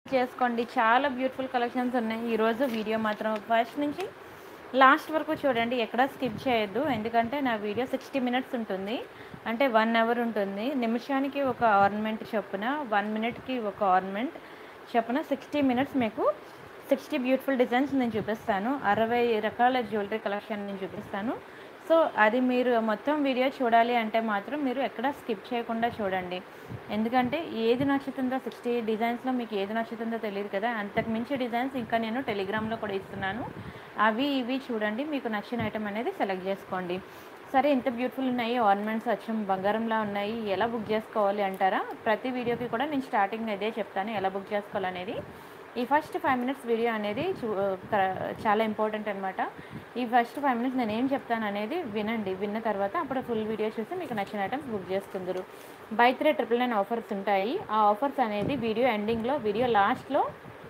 చేసుకోండి చాలా beautiful collections ఉన్నాయి ఈరోజు వీడియో మాత్రం ఫస్ట్ నుంచి లాస్ట్ వరకు చూడండి ఎక్కడ స్కిప్ చేయొద్దు ఎందుకంటే నా వీడియో సిక్స్టీ మినిట్స్ ఉంటుంది అంటే వన్ అవర్ ఉంటుంది నిమిషానికి ఒక ఆర్నమెంట్ చొప్పున వన్ మినిట్కి ఒక ఆర్నమెంట్ చొప్పున సిక్స్టీ మినిట్స్ మీకు సిక్స్టీ బ్యూటిఫుల్ డిజైన్స్ నేను చూపిస్తాను అరవై రకాల జ్యువెలరీ కలెక్షన్ నేను చూపిస్తాను సో అది మీరు మొత్తం వీడియో చూడాలి అంటే మాత్రం మీరు ఎక్కడ స్కిప్ చేయకుండా చూడండి ఎందుకంటే ఏది నచ్చుతుందో సిక్స్టీ డిజైన్స్లో మీకు ఏది నచ్చుతుందో తెలియదు కదా అంతకు మించి డిజైన్స్ ఇంకా నేను టెలిగ్రామ్లో కూడా ఇస్తున్నాను అవి ఇవి చూడండి మీకు నచ్చిన ఐటమ్ అనేది సెలెక్ట్ చేసుకోండి సరే ఇంత బ్యూటిఫుల్ ఉన్నాయి ఆర్నమెంట్స్ వచ్చం బంగారంలా ఉన్నాయి ఎలా బుక్ చేసుకోవాలి అంటారా ప్రతి వీడియోకి కూడా నేను స్టార్టింగ్ అదే చెప్తాను ఎలా బుక్ చేసుకోవాలనేది ఈ ఫస్ట్ ఫైవ్ మినిట్స్ వీడియో అనేది చూ క- చాలా ఇంపార్టెంట్ అనమాట ఈ ఫస్ట్ ఫైవ్ మినిట్స్ నేను ఏం చెప్తాను అనేది వినండి విన్న తర్వాత అప్పుడు ఫుల్ వీడియో చూసి మీకు నచ్చిన ఐటమ్స్ బుక్ చేసుకుందరు buy three triple nine offers ఉంటాయి ఆ ఆఫర్స్ అనేది వీడియో ఎండింగ్లో వీడియో లాస్ట్లో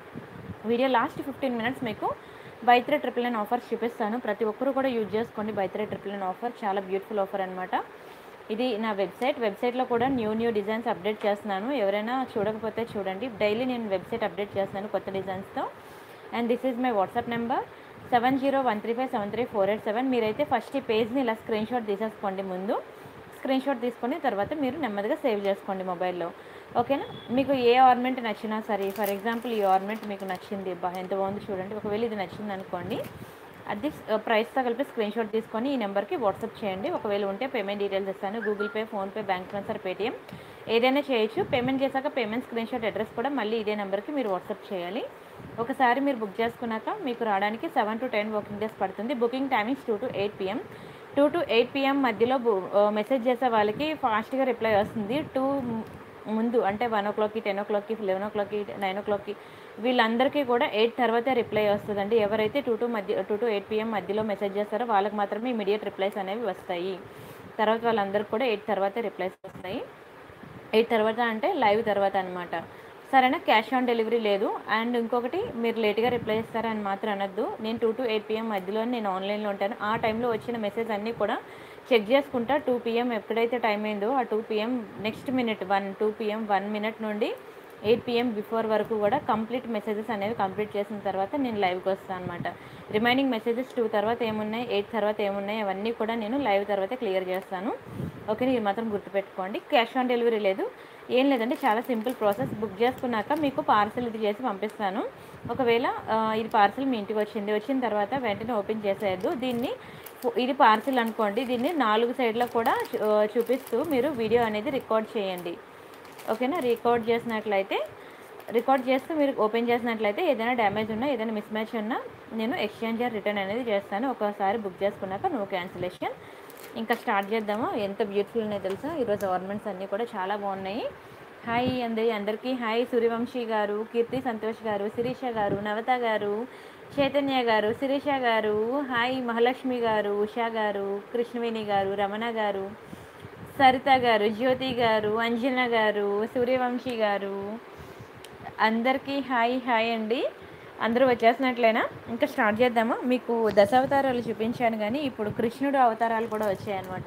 వీడియో లాస్ట్ ఫిఫ్టీన్ మినిట్స్ మీకు buy three triple nine offers చూపిస్తాను ప్రతి ఒక్కరు కూడా యూజ్ చేసుకోండి buy three triple nine offer చాలా బ్యూటిఫుల్ ఆఫర్ అనమాట ఇది నా వెబ్సైట్ వెబ్సైట్లో కూడా న్యూ న్యూ డిజైన్స్ అప్డేట్ చేస్తున్నాను ఎవరైనా చూడకపోతే చూడండి డైలీ నేను వెబ్సైట్ అప్డేట్ చేస్తున్నాను కొత్త డిజైన్స్తో and this is my WhatsApp number seven zero one three five seven three four eight seven మీరైతే ఫస్ట్ ఈ పేజ్ని ఇలా స్క్రీన్ షాట్ తీసేసుకోండి ముందు స్క్రీన్ షాట్ తీసుకొని తర్వాత మీరు నెమ్మదిగా సేవ్ చేసుకోండి మొబైల్లో ఓకేనా మీకు ఏ ఆర్నమెంట్ నచ్చినా సరే ఫర్ ఎగ్జాంపుల్ ఈ ఆర్నమెంట్ మీకు నచ్చింది బా ఎంత బాగుంది చూడండి ఒకవేళ ఇది నచ్చింది అనుకోండి అది ప్రైస్తో కలిపి స్క్రీన్ షాట్ తీసుకొని ఈ నెంబర్కి వాట్సాప్ చేయండి ఒకవేళ ఉంటే పేమెంట్ డీటెయిల్స్ ఇస్తాను Google Pay PhonePe bank transfer Paytm ఏదైనా చేయొచ్చు పేమెంట్ చేశాక పేమెంట్ స్క్రీన్ షాట్ అడ్రస్ కూడా మళ్ళీ ఇదే నెంబర్కి మీరు వాట్సాప్ చేయాలి ఒకసారి మీరు బుక్ చేసుకున్నాక మీకు రావడానికి seven to ten working days పడుతుంది booking timings two to eight PM two to eight PM మధ్యలో మెసేజ్ చేసే వాళ్ళకి ఫాస్ట్గా రిప్లై వస్తుంది టూ ముందు అంటే వన్ ఓ క్లాక్కి టెన్ ఓ క్లాక్కి లెవెన్ ఓ క్లాక్కి నైన్ ఓ క్లాక్కి వీళ్ళందరికీ కూడా ఎయిట్ తర్వాతే రిప్లై వస్తుందండి ఎవరైతే టూ టు మధ్య టూ టు ఎయిట్ పిఎం మధ్యలో మెసేజ్ చేస్తారో వాళ్ళకి మాత్రమే ఇమీడియట్ రిప్లైస్ అనేవి వస్తాయి తర్వాత వాళ్ళందరికీ కూడా ఎయిట్ తర్వాతే రిప్లైస్ వస్తాయి ఎయిట్ తర్వాత అంటే లైవ్ తర్వాత అనమాట సరేనా క్యాష్ ఆన్ డెలివరీ లేదు అండ్ ఇంకొకటి మీరు లేట్గా రిప్లై ఇస్తారని మాత్రం అనొద్దు నేను టూ టు ఎయిట్ పిఎం మధ్యలో నేను ఆన్లైన్లో ఉంటాను ఆ టైంలో వచ్చిన మెసేజ్ అన్నీ కూడా చెక్ చేసుకుంటా టూ పిఎం ఎప్పుడైతే టైం అయిందో ఆ two PM next minute one two PM one minute నుండి ఎయిట్ పిఎం బిఫోర్ వరకు కూడా కంప్లీట్ మెసేజెస్ అనేవి కంప్లీట్ చేసిన తర్వాత నేను లైవ్కి వస్తాను అనమాట రిమైనింగ్ మెసేజెస్ టూ తర్వాత ఏమున్నాయి ఎయిట్ తర్వాత ఏమున్నాయి అవన్నీ కూడా నేను లైవ్ తర్వాత క్లియర్ చేస్తాను ఓకే ఇది మాత్రం గుర్తుపెట్టుకోండి క్యాష్ ఆన్ డెలివరీ లేదు ఏం లేదండి చాలా సింపుల్ ప్రాసెస్ బుక్ చేసుకున్నాక మీకు పార్సల్ ఇది చేసి పంపిస్తాను ఒకవేళ ఆ, ఇది పార్సల్ మీ ఇంటికి వచ్చింది వచ్చిన తర్వాత వెంటనే ఓపెన్ చేసేయద్దు దీన్ని ఫో- ఇది పార్సిల్ అనుకోండి దీన్ని నాలుగు సైడ్లో కూడా చూ- ఆ, చూపిస్తూ మీరు వీడియో అనేది రికార్డ్ చేయండి ఓకేనా రికార్డ్ చేసినట్లయితే రికార్డ్ చేస్తూ మీరు ఓపెన్ చేసినట్లయితే ఏదైనా డ్యామేజ్ ఉన్నా ఏదైనా మిస్ మ్యాచ్ ఉన్నా నేను ఎక్స్చేంజ్ ఆర్ రిటర్న్ అనేది చేస్తాను ఒకసారి బుక్ చేసుకున్నాక నో క్యాన్సిలేషన్ ఇంకా స్టార్ట్ చేద్దాము ఎంత బ్యూటిఫుల్ ఉన్నాయో తెలుసా ఈరోజు ఆర్నమెంట్స్ అన్నీ కూడా చాలా బాగున్నాయి హాయ్ అందరి అందరికీ హాయ్ సూర్యవంశీ గారు కీర్తి సంతోష్ గారు శిరీష గారు నవత గారు చైతన్య గారు శిరీష గారు హాయ్ మహాలక్ష్మి గారు ఉషా గారు కృష్ణవేణి గారు రమణ గారు సరిత గారు జ్యోతి గారు అంజన గారు సూర్యవంశీ గారు అందరికీ హాయ్ హాయ్ అండి అందరూ వచ్చేసినట్లేనా ఇంకా స్టార్ట్ చేద్దామా మీకు దశావతారాలు చూపించాను కానీ ఇప్పుడు కృష్ణుడు అవతారాలు కూడా వచ్చాయన్నమాట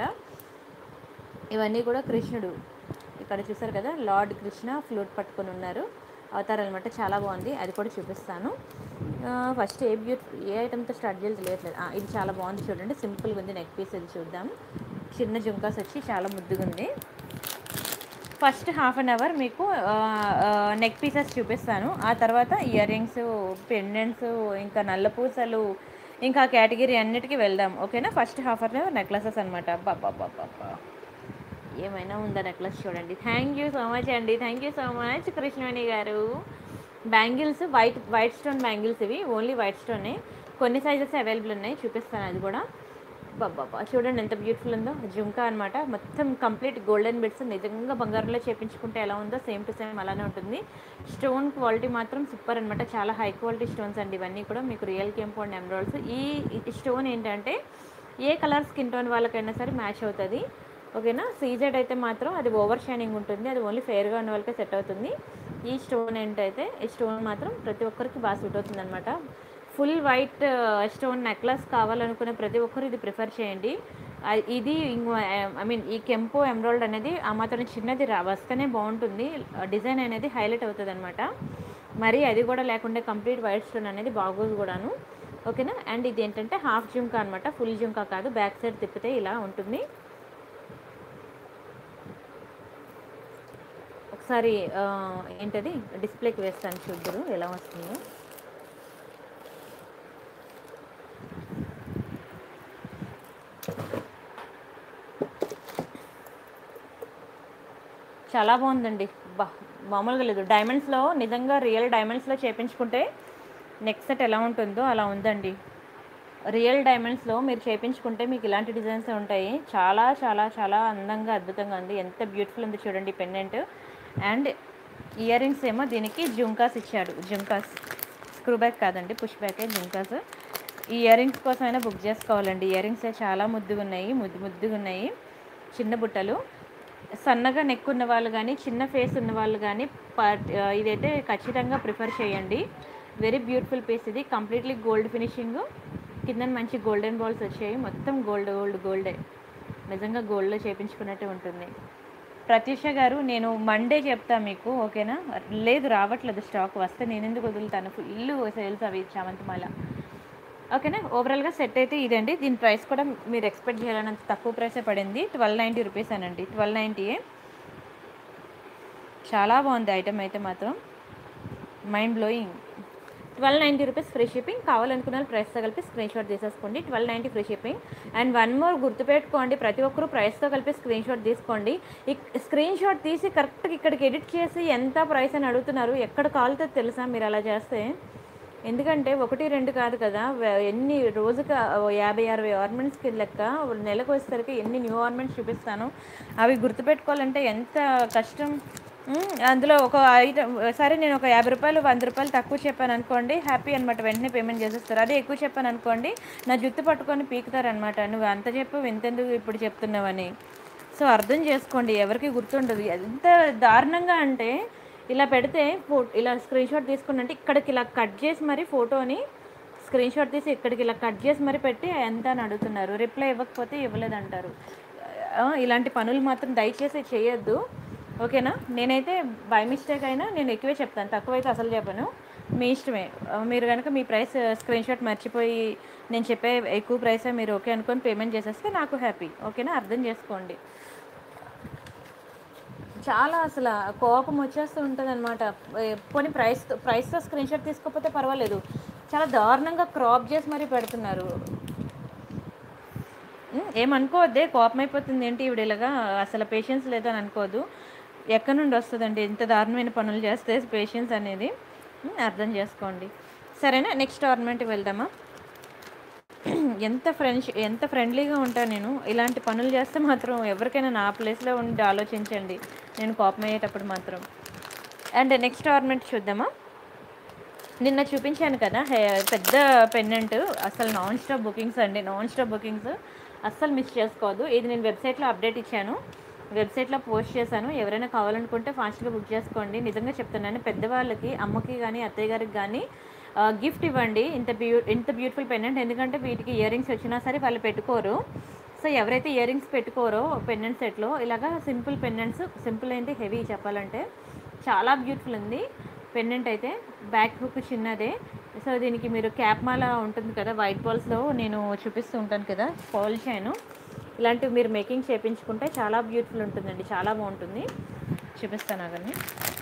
ఇవన్నీ కూడా కృష్ణుడు ఇక్కడ చూసారు కదా లార్డ్ కృష్ణ ఫ్లూట్ పట్టుకొని ఉన్నారు అవతారాలు అనమాట చాలా బాగుంది అది కూడా చూపిస్తాను ఫస్ట్ ఏ బ్యూట్ ఏ ఐటమ్తో స్టార్ట్ చేయాలి తెలియట్లేదు ఆ, ఇది చాలా బాగుంది చూడండి సింపుల్గా ఉంది నెక్ పీస్ ఇది చూద్దాం చిన్న జుంకాస్ వచ్చి చాలా ముద్దుగా ఉంది ఫస్ట్ హాఫ్ అన్ అవర్ మీకు నెక్ పీసెస్ చూపిస్తాను ఆ తర్వాత ఇయర్ రింగ్స్ పెండెంట్స్ ఇంకా నల్ల పూసలు ఇంకా కేటగిరీ అన్నిటికీ వెళ్దాం ఓకేనా first half an hour necklaces అనమాట బాబా ఏమైనా ఉందా నెక్లెస్ చూడండి థ్యాంక్ యూ సో మచ్ అండి thank you so much Krishnaveni garu bangles white white stone bangles ఇవి ఓన్లీ వైట్ స్టోనే కొన్ని సైజెస్ అవైలబుల్ ఉన్నాయి చూపిస్తాను అది కూడా బాబా చూడండి ఎంత బ్యూటిఫుల్ ఉందో జుంకా అనమాట మొత్తం కంప్లీట్ గోల్డెన్ బిట్స్ నిజంగా బంగారంలో చేపించుకుంటే ఎలా ఉందో సేమ్ టు సేమ్ అలానే ఉంటుంది స్టోన్ క్వాలిటీ మాత్రం సూపర్ అనమాట చాలా హై క్వాలిటీ స్టోన్స్ అండి ఇవన్నీ కూడా మీకు రియల్ కెంపౌండ్ ఎమరాల్డ్స్ ఈ స్టోన్ ఏంటంటే ఏ కలర్ స్కిన్ టోన్ వాళ్ళకైనా సరే మ్యాచ్ అవుతుంది ఓకేనా సీజెడ్ అయితే మాత్రం అది ఓవర్ షైనింగ్ ఉంటుంది అది ఓన్లీ ఫెయిర్గా ఉన్న వాళ్ళకే సెట్ అవుతుంది ఈ స్టోన్ ఏంటైతే ఈ స్టోన్ మాత్రం ప్రతి ఒక్కరికి బాగా సూట్ అవుతుంది అనమాట ఫుల్ వైట్ స్టోన్ నెక్లెస్ కావాలనుకునే ప్రతి ఒక్కరు ఇది ప్రిఫర్ చేయండి ఆ, ఇది ఐ మీన్ ఈ కెంపు ఎమరాల్డ్ అనేది ఆ మాత్రం చిన్నది రా వస్తేనే బాగుంటుంది డిజైన్ అనేది హైలైట్ అవుతుంది అనమాట మరి అది కూడా లేకుండా కంప్లీట్ వైట్ స్టోన్ అనేది బాగోదు కూడాను ఓకేనా అండ్ ఇది ఏంటంటే హాఫ్ జుంకా అనమాట ఫుల్ జుంకా కాదు బ్యాక్ సైడ్ తిప్పితే ఇలా ఉంటుంది ఒకసారి ఆ, ఏంటది డిస్ప్లేకి వేస్తాను చూద్దరు ఎలా వస్తుందో చాలా బాగుందండి బా మామూలుగా లేదు డైమండ్స్లో నిజంగా రియల్ డైమండ్స్లో చేపించుకుంటే నెక్స్ట్ సెట్ ఎలా ఉంటుందో అలా ఉందండి రియల్ డైమండ్స్లో మీరు చేపించుకుంటే మీకు ఇలాంటి డిజైన్స్ ఉంటాయి చాలా చాలా చాలా అందంగా అద్భుతంగా ఉంది ఎంత బ్యూటిఫుల్ ఉంది చూడండి పెండెంట్ అండ్ ఇయర్ రింగ్స్ ఏమో దీనికి జుంకాస్ ఇచ్చాడు జుంకాస్ స్క్రూ బ్యాక్ కాదండి పుష్ బ్యాకే జుంకాస్ ఈ ఇయర్ రింగ్స్ కోసమైనా బుక్ చేసుకోవాలండి ఇయర్ రింగ్స్ చాలా ముద్దుగా ఉన్నాయి ముద్దు ముద్దుగా ఉన్నాయి చిన్న బుట్టలు సన్నగా నెక్ ఉన్న వాళ్ళు కానీ చిన్న ఫేస్ ఉన్న వాళ్ళు కానీ ప- ఆ, ఇదైతే ఖచ్చితంగా ప్రిఫర్ చేయండి వెరీ బ్యూటిఫుల్ పీస్ ఇది కంప్లీట్లీ గోల్డ్ ఫినిషింగ్ కింద మంచి గోల్డెన్ బాల్స్ వచ్చాయి మొత్తం గోల్డ్ గోల్డ్ గోల్డే నిజంగా గోల్డ్లో చేపించుకున్నట్టే ఉంటుంది ప్రత్యూష గారు నేను మండే చెప్తా మీకు ఓకేనా లేదు రావట్లేదు స్టాక్ వస్తే నేను ఎందుకు వదులుతాను ఫుల్ సేల్స్ అవి చామంతిమాల ఓకేనా ఓవరాల్గా సెట్ అయితే ఇదండి దీని ప్రైస్ కూడా మీరు ఎక్స్పెక్ట్ చేయాలన్నంత తక్కువ ప్రైసే పడింది ట్వెల్వ్ నైంటీ రూపీస్ అనండి ట్వెల్వ్ నైంటీయే చాలా బాగుంది ఐటమ్ అయితే మాత్రం mind blowing twelve ninety rupees free shipping కావాలనుకున్న వాళ్ళు ప్రైస్తో కలిపి స్క్రీన్ షాట్ తీసేసుకోండి twelve ninety free shipping and one more గుర్తుపెట్టుకోండి ప్రతి ఒక్కరూ ప్రైస్తో కలిపి స్క్రీన్ షాట్ తీసుకోండి స్క్రీన్ షాట్ తీసి కరెక్ట్గా ఇక్కడికి ఎడిట్ చేసి ఎంత ప్రైస్ అని అడుగుతున్నారు ఎక్కడ కాలుతుంది తెలుసా మీరు అలా చేస్తే ఎందుకంటే ఒకటి రెండు కాదు కదా వే- ఎన్ని రోజుకి ఓ యాభై అరవై ఆర్నమెంట్స్కి లెక్క నెలకు వచ్చేసరికి ఎన్ని న్యూ ఆర్నమెంట్స్ చూపిస్తాను అవి గుర్తుపెట్టుకోవాలంటే ఎంత కష్టం ఉమ్, అందులో ఒక ఐటమ్ సరే నేను ఒక యాభై రూపాయలు వంద రూపాయలు తక్కువ చెప్పాను అనుకోండి హ్యాపీ అనమాట వెంటనే పేమెంట్ చేసేస్తారు అదే ఎక్కువ చెప్పాను అనుకోండి నా జుత్తు పట్టుకొని పీకుతారనమాట నువ్వు అంత చెప్పు ఇంతెందుకు ఇప్పుడు చెప్తున్నావని సో అర్థం చేసుకోండి ఎవరికి గుర్తుండదు ఎంత దారుణంగా అంటే ఇలా పెడితే ఫో ఇలా స్క్రీన్ షాట్ తీసుకున్నంటే ఇక్కడికి ఇలా కట్ చేసి మరి ఫోటోని స్క్రీన్ షాట్ తీసి ఇక్కడికి ఇలా కట్ చేసి మరి పెట్టి ఎంత అని అడుగుతున్నారు రిప్లై ఇవ్వకపోతే ఇవ్వలేదంటారు ఆ, ఇలాంటి పనులు మాత్రం దయచేసి చేయొద్దు ఓకేనా నేనైతే బై మిస్టేక్ అయినా నేను ఎక్కువే చెప్తాను తక్కువైతే అసలు చెప్పను మీ ఇష్టమే ఆ, మీరు కనుక మీ ప్రైస్ స్క్రీన్ షాట్ మర్చిపోయి నేను చెప్పే ఎక్కువ ప్రైసే మీరు ఓకే అనుకొని పేమెంట్ చేసేస్తే నాకు హ్యాపీ ఓకేనా అర్థం చేసుకోండి చాలా అసలు కోపం వచ్చేస్తూ ఉంటుంది అనమాట పోనీ ప్రైస్ ప్రైస్తో స్క్రీన్ షాట్ తీసుకోకపోతే పర్వాలేదు చాలా దారుణంగా క్రాప్ చేసి మరీ పెడుతున్నారు ఉమ్, ఏమనుకోవద్దే కోపం అయిపోతుంది ఏంటి ఈవిడ ఇలాగా అసలు పేషెన్స్ లేదని అనుకోదు ఎక్కడి నుండి వస్తుందండి ఇంత దారుణమైన పనులు చేస్తే పేషెన్స్ అనేది ఉమ్, అర్థం చేసుకోండి సరేనా నెక్స్ట్ ఆర్నమెంట్కి వెళ్దామా ఎంత ఫ్రెండ్స్ ఎంత ఫ్రెండ్లీగా ఉంటాను నేను ఇలాంటి పనులు చేస్తే మాత్రం ఎవరికైనా నా ప్లేస్లో ఉండి ఆలోచించండి నేను కోపం అయ్యేటప్పుడు మాత్రం అండ్ నెక్స్ట్ ఆర్నమెంట్ చూద్దామా నిన్న చూపించాను కదా హే- పెద్ద పెన్నెంట్ అసలు నాన్ స్టాప్ బుకింగ్స్ అండి నాన్ స్టాప్ బుకింగ్స్ అస్సలు మిస్ చేసుకోవద్దు ఇది నేను వెబ్సైట్లో అప్డేట్ ఇచ్చాను వెబ్సైట్లో పోస్ట్ చేశాను ఎవరైనా కావాలనుకుంటే ఫాస్ట్గా బుక్ చేసుకోండి నిజంగా చెప్తున్నాను పెద్దవాళ్ళకి అమ్మకి కానీ అత్తయ్య గారికి కానీ గిఫ్ట్ ఇవ్వండి ఇంత బ్యూ ఇంత బ్యూటిఫుల్ పెండెంట్ ఎందుకంటే వీటికి ఇయర్ రింగ్స్ వచ్చినా సరే వాళ్ళు పెట్టుకోరు సో ఎవరైతే ఇయర్ రింగ్స్ పెట్టుకోరో పెండెంట్ సెట్లో ఇలాగా సింపుల్ పెండెంట్స్ సింపుల్ ఏంటి హెవీ చెప్పాలంటే చాలా బ్యూటిఫుల్ ఉంది పెండెంట్ అయితే బ్యాక్ హుక్ చిన్నదే సో దీనికి మీరు క్యాప్ మాల ఉంటుంది కదా వైట్ బాల్స్లో నేను చూపిస్తూ ఉంటాను కదా పాల్ చైన్ ఇలాంటివి మీరు మేకింగ్ చేయించుకుంటే చాలా బ్యూటిఫుల్ ఉంటుందండి చాలా బాగుంటుంది చూపిస్తాను అవన్నీ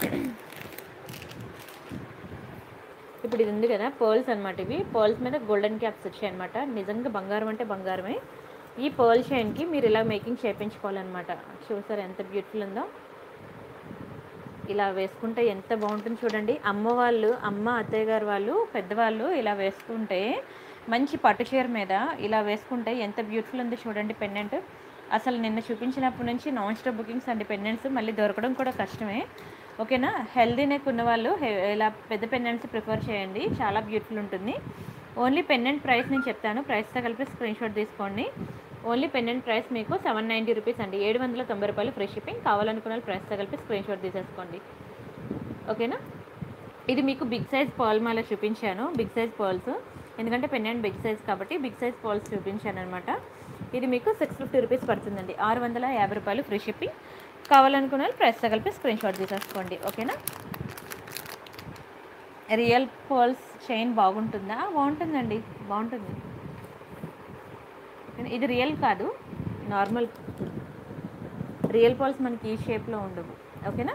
ఇప్పుడు ఇది ఉంది కదా పర్ల్స్ అనమాట ఇవి పర్ల్స్ మీద గోల్డెన్ క్యాప్స్ వచ్చాయి అనమాట నిజంగా బంగారం అంటే బంగారమే ఈ పర్ల్ చైన్కి మీరు ఇలా మేకింగ్ చేయించుకోవాలన్నమాట చూసారు ఎంత బ్యూటిఫుల్ ఉందో ఇలా వేసుకుంటే ఎంత బాగుంటుంది చూడండి అమ్మ వాళ్ళు అమ్మ అత్తయ్య గారు వాళ్ళు పెద్దవాళ్ళు ఇలా వేసుకుంటే మంచి పట్టు చీర మీద ఇలా వేసుకుంటే ఎంత బ్యూటిఫుల్ ఉందో చూడండి పెండెంట్ అసలు నిన్న చూపించినప్పటి నుంచి నాన్ స్టాప్ బుకింగ్స్ అండి పెండెంట్స్ మళ్ళీ దొరకడం కూడా కష్టమే ఓకేనా హెల్దీ నెక్ ఉన్న వాళ్ళు హె- ఇలా పెద్ద పెండెంట్స్ ప్రిఫర్ చేయండి చాలా బ్యూటిఫుల్ ఉంటుంది ఓన్లీ పెండెంట్ ప్రైస్ నేను చెప్తాను ప్రైస్తో కలిపి స్క్రీన్ షాట్ తీసుకోండి ఓన్లీ పెండెంట్ ప్రైస్ మీకు సెవెన్ నైంటీ రూపీస్ అండి ఏడు వందల తొంభై రూపాయలు ఫ్రీ షిప్పింగ్ కావాలనుకున్న వాళ్ళు ప్రైస్తో కలిపి స్క్రీన్ షాట్ తీసేసుకోండి ఓకేనా ఇది మీకు బిగ్ సైజ్ పర్ల్ మాల చూపించాను బిగ్ సైజ్ పర్ల్స్ ఎందుకంటే పెండెంట్ బిగ్ సైజ్ కాబట్టి బిగ్ సైజ్ పర్ల్స్ చూపించాను అనమాట ఇది మీకు సిక్స్ ఫిఫ్టీ రూపీస్ పడుతుందండి ఆరు వందల యాభై రూపాయలు ఫ్రీ షిప్పింగ్ కావాలనుకున్న వాళ్ళు ప్రైస్తో కలిపి స్క్రీన్ షాట్ తీసేసుకోండి ఓకేనా రియల్ పర్ల్స్ చైన్ బాగుంటుందా బాగుంటుందండి బాగుంటుంది ఓకేనా? ఇది రియల్ కాదు నార్మల్ రియల్ పర్ల్స్ మనకి ఈ షేప్లో ఉండవు ఓకేనా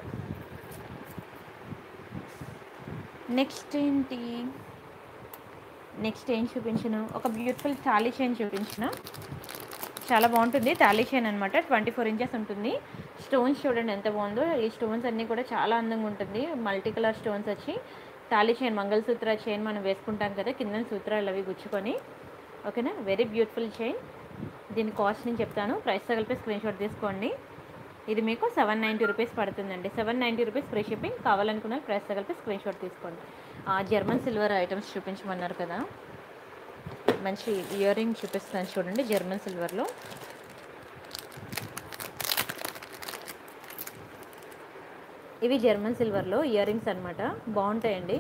నెక్స్ట్ ఏంటి నెక్స్ట్ ఏం చూపించను ఒక బ్యూటిఫుల్ తాళీ చైన్ చూపించిన చాలా బాగుంటుంది తాళీ చైన్ అనమాట ట్వంటీ ఫోర్ ఇంచెస్ ఉంటుంది స్టోన్స్ చూడండి ఎంత బాగుందో ఈ స్టోన్స్ అన్నీ కూడా చాలా అందంగా ఉంటుంది మల్టీ కలర్ స్టోన్స్ వచ్చి తాళీ చైన్ మంగళసూత్ర చైన్ మనం వేసుకుంటాం కదా కింద సూత్రాలు అవి గుచ్చుకొని ఓకేనా వెరీ బ్యూటిఫుల్ చైన్ దీని కాస్ట్ నేను చెప్తాను ప్రైస్తో కలిపి స్క్రీన్ షాట్ తీసుకోండి ఇది మీకు సెవెన్ నైంటీ రూపీస్ పడుతుందండి seven ninety rupees free shipping కావాలనుకున్న ప్రైస్తో కలిపి స్క్రీన్ షాట్ తీసుకోండి ఆ, జర్మన్ సిల్వర్ ఐటమ్స్ చూపించమన్నారు కదా మంచి ఇయర్ రింగ్ చూపిస్తాను చూడండి జర్మన్ సిల్వర్లో ఇవి జర్మన్ సిల్వర్లో ఇయర్ రింగ్స్ అనమాట బాగుంటాయండి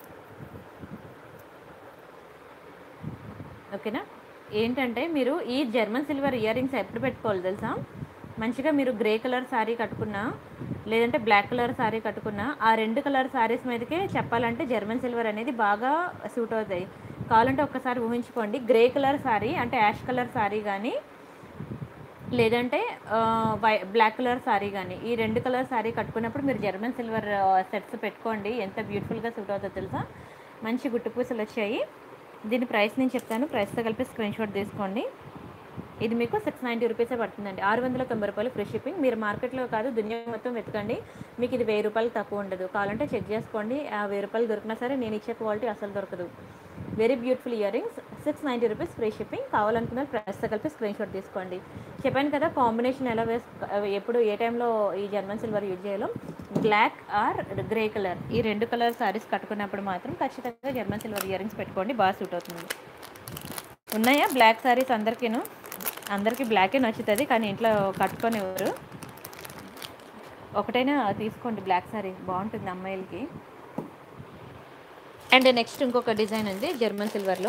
ఓకేనా ఏంటంటే మీరు ఈ జర్మన్ సిల్వర్ ఇయర్ రింగ్స్ ఎప్పుడు పెట్టుకోవాలి తెలుసా మంచిగా మీరు గ్రే కలర్ శారీ కట్టుకున్నా లేదంటే బ్లాక్ కలర్ శారీ కట్టుకున్నా ఆ రెండు కలర్ శారీస్ మీదకే చెప్పాలంటే జర్మన్ సిల్వర్ అనేది బాగా సూట్ అవుతాయి కావాలంటే ఒక్కసారి ఊహించుకోండి గ్రే కలర్ శారీ అంటే యాష్ కలర్ శారీ కానీ లేదంటే ఆ, వై బ్లాక్ కలర్ శారీ కానీ ఈ రెండు కలర్ శారీ కట్టుకున్నప్పుడు మీరు జర్మన్ సిల్వర్ సెట్స్ పెట్టుకోండి ఎంత బ్యూటిఫుల్గా సూట్ అవుతుందో తెలుసా మంచి గుట్టు పూసలు వచ్చాయి దీని ప్రైస్ నేను చెప్తాను ప్రైస్తో కలిపి స్క్రీన్ షాట్ తీసుకోండి ఇది మీకు సిక్స్ నైంటీ రూపీసే పడుతుందండి ఆరు వందల తొంభై రూపాయలు ఫ్రీ షిప్పింగ్ మీరు మార్కెట్లో కాదు దునియా మొత్తం వెతకండి మీకు ఇది వెయ్యి రూపాయలు తక్కువ ఉండదు కావాలంటే చెక్ చేసుకోండి ఆ వెయ్యి రూపాయలు దొరికినా సరే నేను ఇచ్చే క్వాలిటీ అసలు దొరకదు very beautiful year earrings six ninety rupees free shipping కావాలనుకున్న ప్రైస్తో కలిపి స్క్రీన్ షాట్ తీసుకోండి చెప్పాను కదా కాంబినేషన్ ఎలా వేస్ ఎప్పుడు ఏ టైంలో ఈ జర్మన్ సిల్వర్ యూజ్ చేయాలో బ్లాక్ ఆర్ గ్రే కలర్ ఈ రెండు కలర్ సారీస్ కట్టుకున్నప్పుడు మాత్రం ఖచ్చితంగా జర్మన్ సిల్వర్ ఇయర్ రింగ్స్ పెట్టుకోండి బాగా సూట్ అవుతుంది ఉన్నాయా బ్లాక్ సారీస్ అందరికీను అందరికీ బ్లాకే నచ్చుతుంది కానీ ఇంట్లో కట్టుకొని ఎవరు ఒకటైనా తీసుకోండి బ్లాక్ సారీ బాగుంటుంది అమ్మాయిలకి అండ్ నెక్స్ట్ ఇంకొక డిజైన్ ఉంది జర్మన్ సిల్వర్లో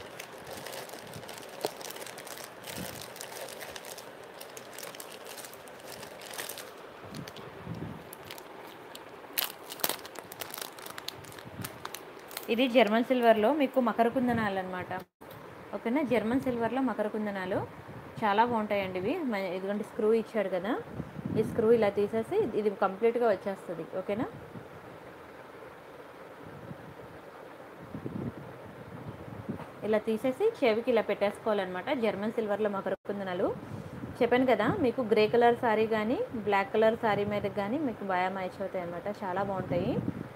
ఇది జర్మన్ సిల్వర్లో మీకు మకర కుందనాలు అనమాట ఓకేనా జర్మన్ సిల్వర్లో మకర కుందనాలు చాలా బాగుంటాయండి ఇవి మ- ఇదిగోండి స్క్రూ ఇచ్చాడు కదా ఈ స్క్రూ ఇలా తీసేసి ఇది కంప్లీట్గా వచ్చేస్తుంది ఓకేనా ఇలా తీసేసి చెవికి ఇలా పెట్టేసుకోవాలన్నమాట జర్మన్ సిల్వర్లో మకర కుందనాలు చెప్పాను కదా మీకు గ్రే కలర్ శారీ కానీ బ్లాక్ కలర్ శారీ మీద కానీ మీకు బాగా మ్యాచ్ అవుతాయి అనమాట చాలా బాగుంటాయి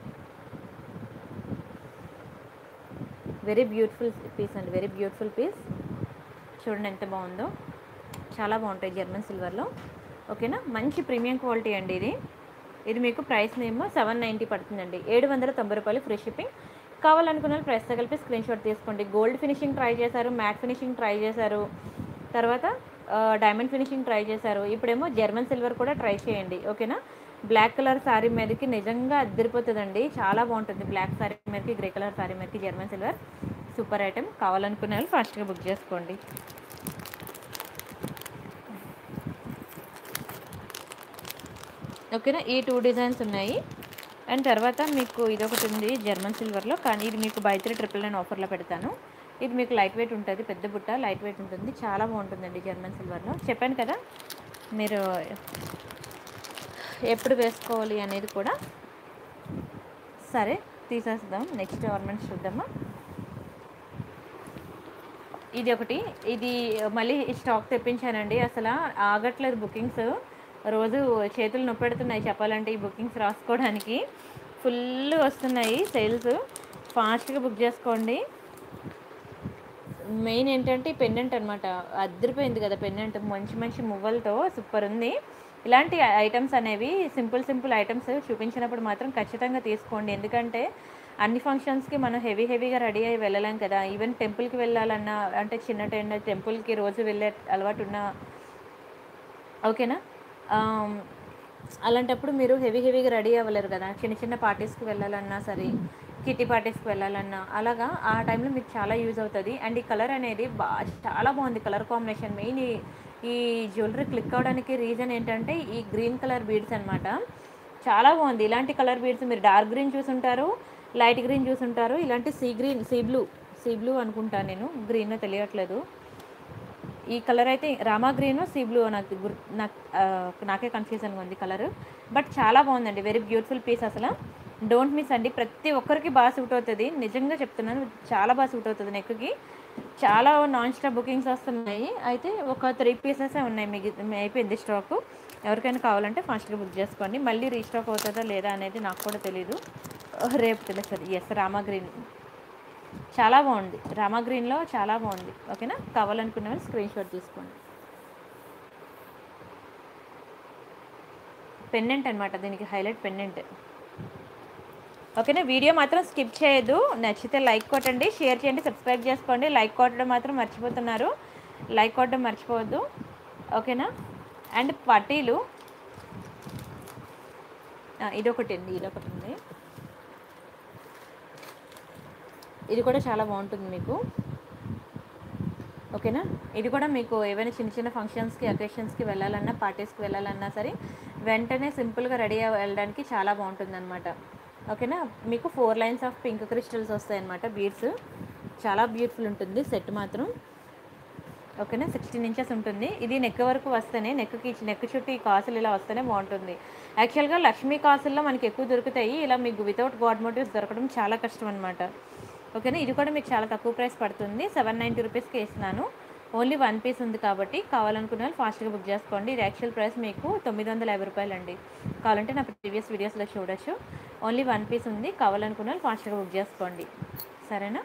వెరీ బ్యూటిఫుల్ పీస్ అండి వెరీ బ్యూటిఫుల్ పీస్ చూడండి ఎంత బాగుందో చాలా బాగుంటాయి జర్మన్ సిల్వర్లో ఓకేనా మంచి ప్రీమియం క్వాలిటీ అండి ఇది ఇది మీకు ప్రైస్ ఏమో సెవెన్ నైంటీ పడుతుందండి ఏడు వందల తొంభై రూపాయలు ఫ్రీ షిప్పింగ్ కావాలనుకున్న వాళ్ళు ప్రైస్తో కలిపి స్క్రీన్ షాట్ తీసుకోండి గోల్డ్ ఫినిషింగ్ ట్రై చేశారు మ్యాట్ ఫినిషింగ్ ట్రై చేశారు తర్వాత డైమండ్ ఫినిషింగ్ ట్రై చేశారు ఇప్పుడేమో జర్మన్ సిల్వర్ కూడా ట్రై చేయండి ఓకేనా బ్లాక్ కలర్ శారీ మీదకి నిజంగా అద్దరిపోతుందండి చాలా బాగుంటుంది బ్లాక్ శారీ మీదకి గ్రే కలర్ శారీ మీదకి జర్మన్ సిల్వర్ సూపర్ ఐటెం కావాలనుకునే వాళ్ళు ఫాస్ట్గా బుక్ చేసుకోండి ఓకేనా ఈ టూ డిజైన్స్ ఉన్నాయి అండ్ తర్వాత మీకు ఇదొకటి ఉంది జర్మన్ సిల్వర్లో కానీ ఇది మీకు బై త్రీ ట్రిపుల్ నైన్ ఆఫర్లో పెడతాను ఇది మీకు లైట్ వెయిట్ ఉంటుంది పెద్ద బుట్ట లైట్ వెయిట్ ఉంటుంది చాలా బాగుంటుందండి జర్మన్ సిల్వర్లో చెప్పాను కదా మీరు ఎప్పుడు వేసుకోవాలి అనేది కూడా సరే తీసేద్దాం నెక్స్ట్ ఆర్నమెంట్స్ చూద్దామా ఇది ఒకటి ఇది మళ్ళీ స్టాక్ తెప్పించానండి అసలు ఆగట్లేదు బుకింగ్స్ రోజు చేతులు నొప్పి పెడుతున్నాయి చెప్పాలంటే ఈ బుకింగ్స్ రాసుకోవడానికి ఫుల్ వస్తున్నాయి సేల్స్ ఫాస్ట్గా బుక్ చేసుకోండి మెయిన్ ఏంటంటే ఈ పెండెంట్ అనమాట అద్దరిపోయింది కదా పెండెంట్ మంచి మంచి మువ్వలతో సూపర్ ఉంది ఇలాంటి ఐటమ్స్ అనేవి సింపుల్ సింపుల్ ఐటమ్స్ చూపించినప్పుడు మాత్రం ఖచ్చితంగా తీసుకోండి ఎందుకంటే అన్ని ఫంక్షన్స్కి మనం హెవీ హెవీగా రెడీ అయ్యి వెళ్ళలేం కదా ఈవెన్ టెంపుల్కి వెళ్ళాలన్నా అంటే చిన్న టెండ టెంపుల్కి రోజు వెళ్ళే అలవాటు ఉన్న ఓకేనా ఆమ్, అలాంటప్పుడు మీరు హెవీ హెవీగా రెడీ అవ్వలేరు కదా చిన్న చిన్న పార్టీస్కి వెళ్ళాలన్నా సరే కిట్టి పార్టీస్కి వెళ్ళాలన్నా అలాగా ఆ టైంలో మీకు చాలా యూజ్ అవుతుంది అండ్ ఈ కలర్ అనేది బా చాలా బాగుంది కలర్ కాంబినేషన్ మెయిన్ ఈ ఈ జ్యువెలరీ క్లిక్ అవడానికి రీజన్ ఏంటంటే ఈ గ్రీన్ కలర్ బీడ్స్ అనమాట చాలా బాగుంది ఇలాంటి కలర్ బీడ్స్ మీరు డార్క్ గ్రీన్ చూసుంటారు లైట్ గ్రీన్ చూసుంటారు ఇలాంటి sea green sea blue sea blue అనుకుంటాను నేను గ్రీన్ తెలియట్లేదు ఈ కలర్ అయితే రామా గ్రీన్ సీ బ్లూ నాకు గుర్ నాకు ఆ, నాకే కన్ఫ్యూజన్గా ఉంది కలర్ బట్ చాలా బాగుందండి వెరీ బ్యూటిఫుల్ పీస్ అసలు డోంట్ మిస్ అండి ప్రతి ఒక్కరికి బాగా సూట్ అవుతుంది నిజంగా చెప్తున్నాను చాలా బాగా సూట్ అవుతుంది నెక్కి చాలా నాన్ స్టాప్ బుకింగ్స్ వస్తున్నాయి అయితే ఒక త్రీ పీసెస్ ఉన్నాయి మిగి అయిపోయింది స్టాక్ ఎవరికైనా కావాలంటే ఫాస్ట్గా బుక్ చేసుకోండి మళ్ళీ రీస్టాక్ అవుతుందా లేదా అనేది నాకు కూడా తెలీదు రేపు తెలుస్తుంది ఎస్ రామా గ్రీన్ చాలా బాగుంది రామా గ్రీన్లో చాలా బాగుంది ఓకేనా కావాలనుకున్న వాళ్ళు స్క్రీన్ షాట్ తీసుకోండి పెన్నెంట్ అనమాట దీనికి హైలైట్ పెన్నెంట్ ఓకేనా వీడియో మాత్రం స్కిప్ చేయొద్దు నచ్చితే లైక్ కొట్టండి షేర్ చేయండి సబ్స్క్రైబ్ చేసుకోండి లైక్ కొట్టడం మాత్రం మర్చిపోతున్నారు లైక్ కొట్టడం మర్చిపోవద్దు ఓకేనా అండ్ పట్టీలు ఆ, ఇదొకటి అండి ఇదొకటి ఉంది ఇది కూడా చాలా బాగుంటుంది మీకు ఓకేనా ఇది కూడా మీకు ఏవైనా చిన్న చిన్న ఫంక్షన్స్కి అకేషన్స్కి వెళ్ళాలన్నా పార్టీస్కి వెళ్ళాలన్నా సరే వెంటనే సింపుల్గా రెడీ అవ్వ- వెళ్ళడానికి చాలా బాగుంటుంది అనమాట ఓకేనా మీకు four lines of pink crystals వస్తాయన్నమాట బీడ్స్ చాలా బ్యూటిఫుల్ ఉంటుంది సెట్ మాత్రం ఓకేనా సిక్స్టీన్ ఇంచెస్ ఉంటుంది ఇది నెక్ వరకు వస్తేనే నెక్కి నెక్ చుట్టూ ఈ కాసులు ఇలా వస్తేనే బాగుంటుంది యాక్చువల్గా లక్ష్మీ కాసుల్లో మనకి ఎక్కువ దొరుకుతాయి ఇలా మీకు వితౌట్ గాడ్ మోటివ్స్ దొరకడం చాలా కష్టం అనమాట ఓకేనా ఇది కూడా మీకు చాలా తక్కువ ప్రైస్ పడుతుంది సెవెన్ నైంటీ రూపీస్కి ఇస్తున్నాను ఓన్లీ వన్ పీస్ ఉంది కాబట్టి కావాలనుకున్న వాళ్ళు ఫాస్ట్గా బుక్ చేసుకోండి ఇది యాక్చువల్ ప్రైస్ మీకు తొమ్మిది వందల యాభై రూపాయలు అండి కావాలంటే నా ప్రీవియస్ వీడియోస్లో చూడొచ్చు ఓన్లీ వన్ పీస్ ఉంది కావాలనుకున్న వాళ్ళు ఫాస్ట్గా బుక్ చేసుకోండి సరేనా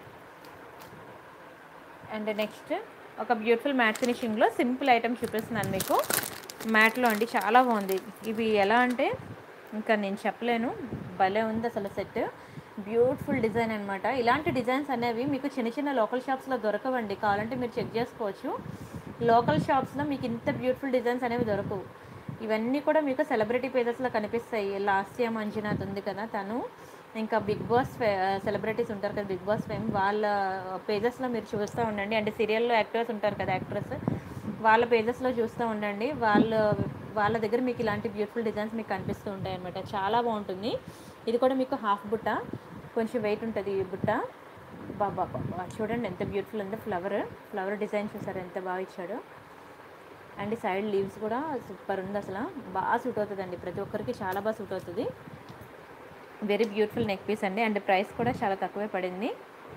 అండ్ నెక్స్ట్ ఒక బ్యూటిఫుల్ మ్యాట్ ఫినిషింగ్లో సింపుల్ ఐటమ్ చూపిస్తున్నాను మీకు మ్యాట్లో అండి చాలా బాగుంది ఇవి ఎలా అంటే ఇంకా నేను చెప్పలేను భలే ఉంది అసలు సెట్ బ్యూటిఫుల్ డిజైన్ అనమాట ఇలాంటి డిజైన్స్ అనేవి మీకు చిన్న చిన్న లోకల్ షాప్స్లో దొరకవండి కావాలంటే మీరు చెక్ చేసుకోవచ్చు లోకల్ షాప్స్లో మీకు ఇంత బ్యూటిఫుల్ డిజైన్స్ అనేవి దొరకవు ఇవన్నీ కూడా మీకు సెలబ్రిటీ పేజెస్లో కనిపిస్తాయి లాస్ట్ ఇయర్ మంజునాథ్ ఉంది కదా తను ఇంకా బిగ్ బాస్ సెలబ్రిటీస్ ఉంటారు కదా బిగ్ బాస్ ఫేమ్ వాళ్ళ పేజెస్లో మీరు చూస్తూ ఉండండి అంటే సీరియల్లో యాక్టర్స్ ఉంటారు కదా యాక్ట్రెస్ వాళ్ళ పేజెస్లో చూస్తూ ఉండండి వాళ్ళ వాళ్ళ దగ్గర మీకు ఇలాంటి బ్యూటిఫుల్ డిజైన్స్ మీకు కనిపిస్తూ ఉంటాయి అనమాట చాలా బాగుంటుంది ఇది కూడా మీకు హాఫ్ బుట్ట కొంచెం వెయిట్ ఉంటుంది ఈ బుట్ట బాబా బాబా చూడండి ఎంత బ్యూటిఫుల్ ఉందో ఫ్లవర్ ఫ్లవర్ డిజైన్ చూసారు ఎంత బాగా ఇచ్చాడు అండ్ సైడ్ లీవ్స్ కూడా సూపర్ ఉంది అసలు బాగా సూట్ అవుతుందండి ప్రతి ఒక్కరికి చాలా బాగా సూట్ అవుతుంది వెరీ బ్యూటిఫుల్ నెక్ పీస్ అండి అండ్ ప్రైస్ కూడా చాలా తక్కువే పడింది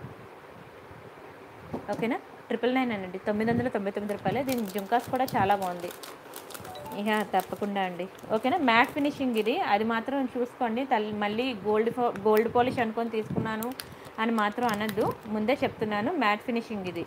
ఓకేనా ట్రిపుల్ నైన్ అండి తొమ్మిది వందల తొంభై తొమ్మిది రూపాయలు దీని జుంకాస్ కూడా చాలా బాగుంది ఇక తప్పకుండా అండి ఓకేనా మ్యాట్ ఫినిషింగ్ ఇది అది మాత్రం చూసుకోండి తల్లి మళ్ళీ గోల్డ్ ఫో గోల్డ్ పాలిష్ అనుకొని తీసుకున్నాను అని మాత్రం అనద్దు ముందే చెప్తున్నాను మ్యాట్ ఫినిషింగ్ ఇది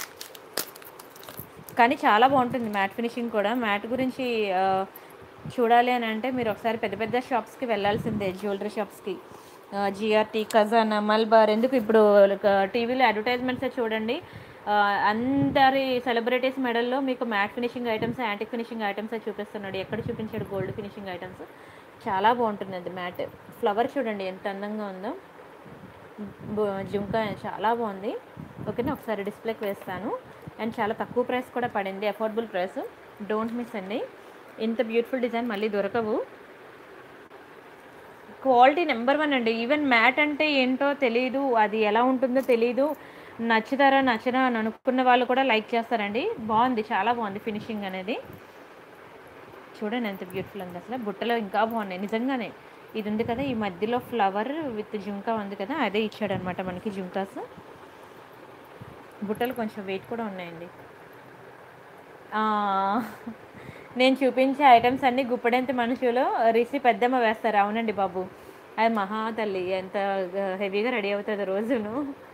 కానీ చాలా బాగుంటుంది మ్యాట్ ఫినిషింగ్ కూడా మ్యాట్ గురించి ఆ, చూడాలి అని అంటే మీరు ఒకసారి పెద్ద పెద్ద షాప్స్కి వెళ్ళాల్సిందే జ్యువెలరీ షాప్స్కి జిఆర్టీ ఖజానా మల్బార్ ఎందుకు ఇప్పుడు టీవీలో అడ్వర్టైజ్మెంట్సే చూడండి ఆ, అందరి సెలబ్రిటీస్ మెడల్లో మీకు matte finishing items antique finishing items చూపిస్తున్నాడు ఎక్కడ చూపించాడు గోల్డ్ ఫినిషింగ్ ఐటమ్స్ చాలా బాగుంటుంది అది మ్యాట్ ఫ్లవర్ చూడండి ఎంత అందంగా ఉందో బు- జుంకా చాలా బాగుంది ఓకేనా ఒకసారి డిస్ప్లేకి వేస్తాను అండ్ చాలా తక్కువ ప్రైస్ కూడా పడింది అఫోర్డబుల్ ప్రైస్ డోంట్ మిస్ అండి ఇంత బ్యూటిఫుల్ డిజైన్ మళ్ళీ దొరకవు క్వాలిటీ నెంబర్ వన్ అండి ఈవెన్ మ్యాట్ అంటే ఏంటో తెలియదు అది ఎలా ఉంటుందో తెలియదు నచ్చుతారా నచ్చరా అని అనుకున్న వాళ్ళు కూడా లైక్ చేస్తారండి బాగుంది చాలా బాగుంది ఫినిషింగ్ అనేది చూడండి ఎంత బ్యూటిఫుల్ ఉంది అసలు బుట్టలో ఇంకా బాగున్నాయి నిజంగానే ఇది ఉంది కదా ఈ మధ్యలో ఫ్లవర్ విత్ జుంకా ఉంది కదా అదే ఇచ్చాడనమాట మనకి జుంకాస్ బుట్టలు కొంచెం వెయిట్ కూడా ఉన్నాయండి ఆ, నేను చూపించే ఐటమ్స్ అన్నీ గుప్పడెంత మనుషులు రిసి పెద్దమ్మ వేస్తారు అవునండి బాబు అది మహా తల్లి ఎంత హెవీగా రెడీ అవుతుంది రోజును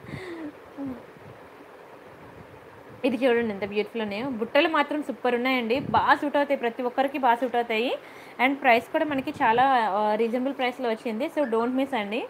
ఇది చూడండి ఎంత బ్యూటిఫుల్ ఉన్నాయో బుట్టలు మాత్రం సూపర్ ఉన్నాయండి బాగా సూట్ అవుతాయి ప్రతి ఒక్కరికి బాగా సూట్ అవుతాయి అండ్ ప్రైస్ కూడా మనకి చాలా రీజనబుల్ ప్రైస్లో వచ్చింది సో డోంట్ మిస్ అండి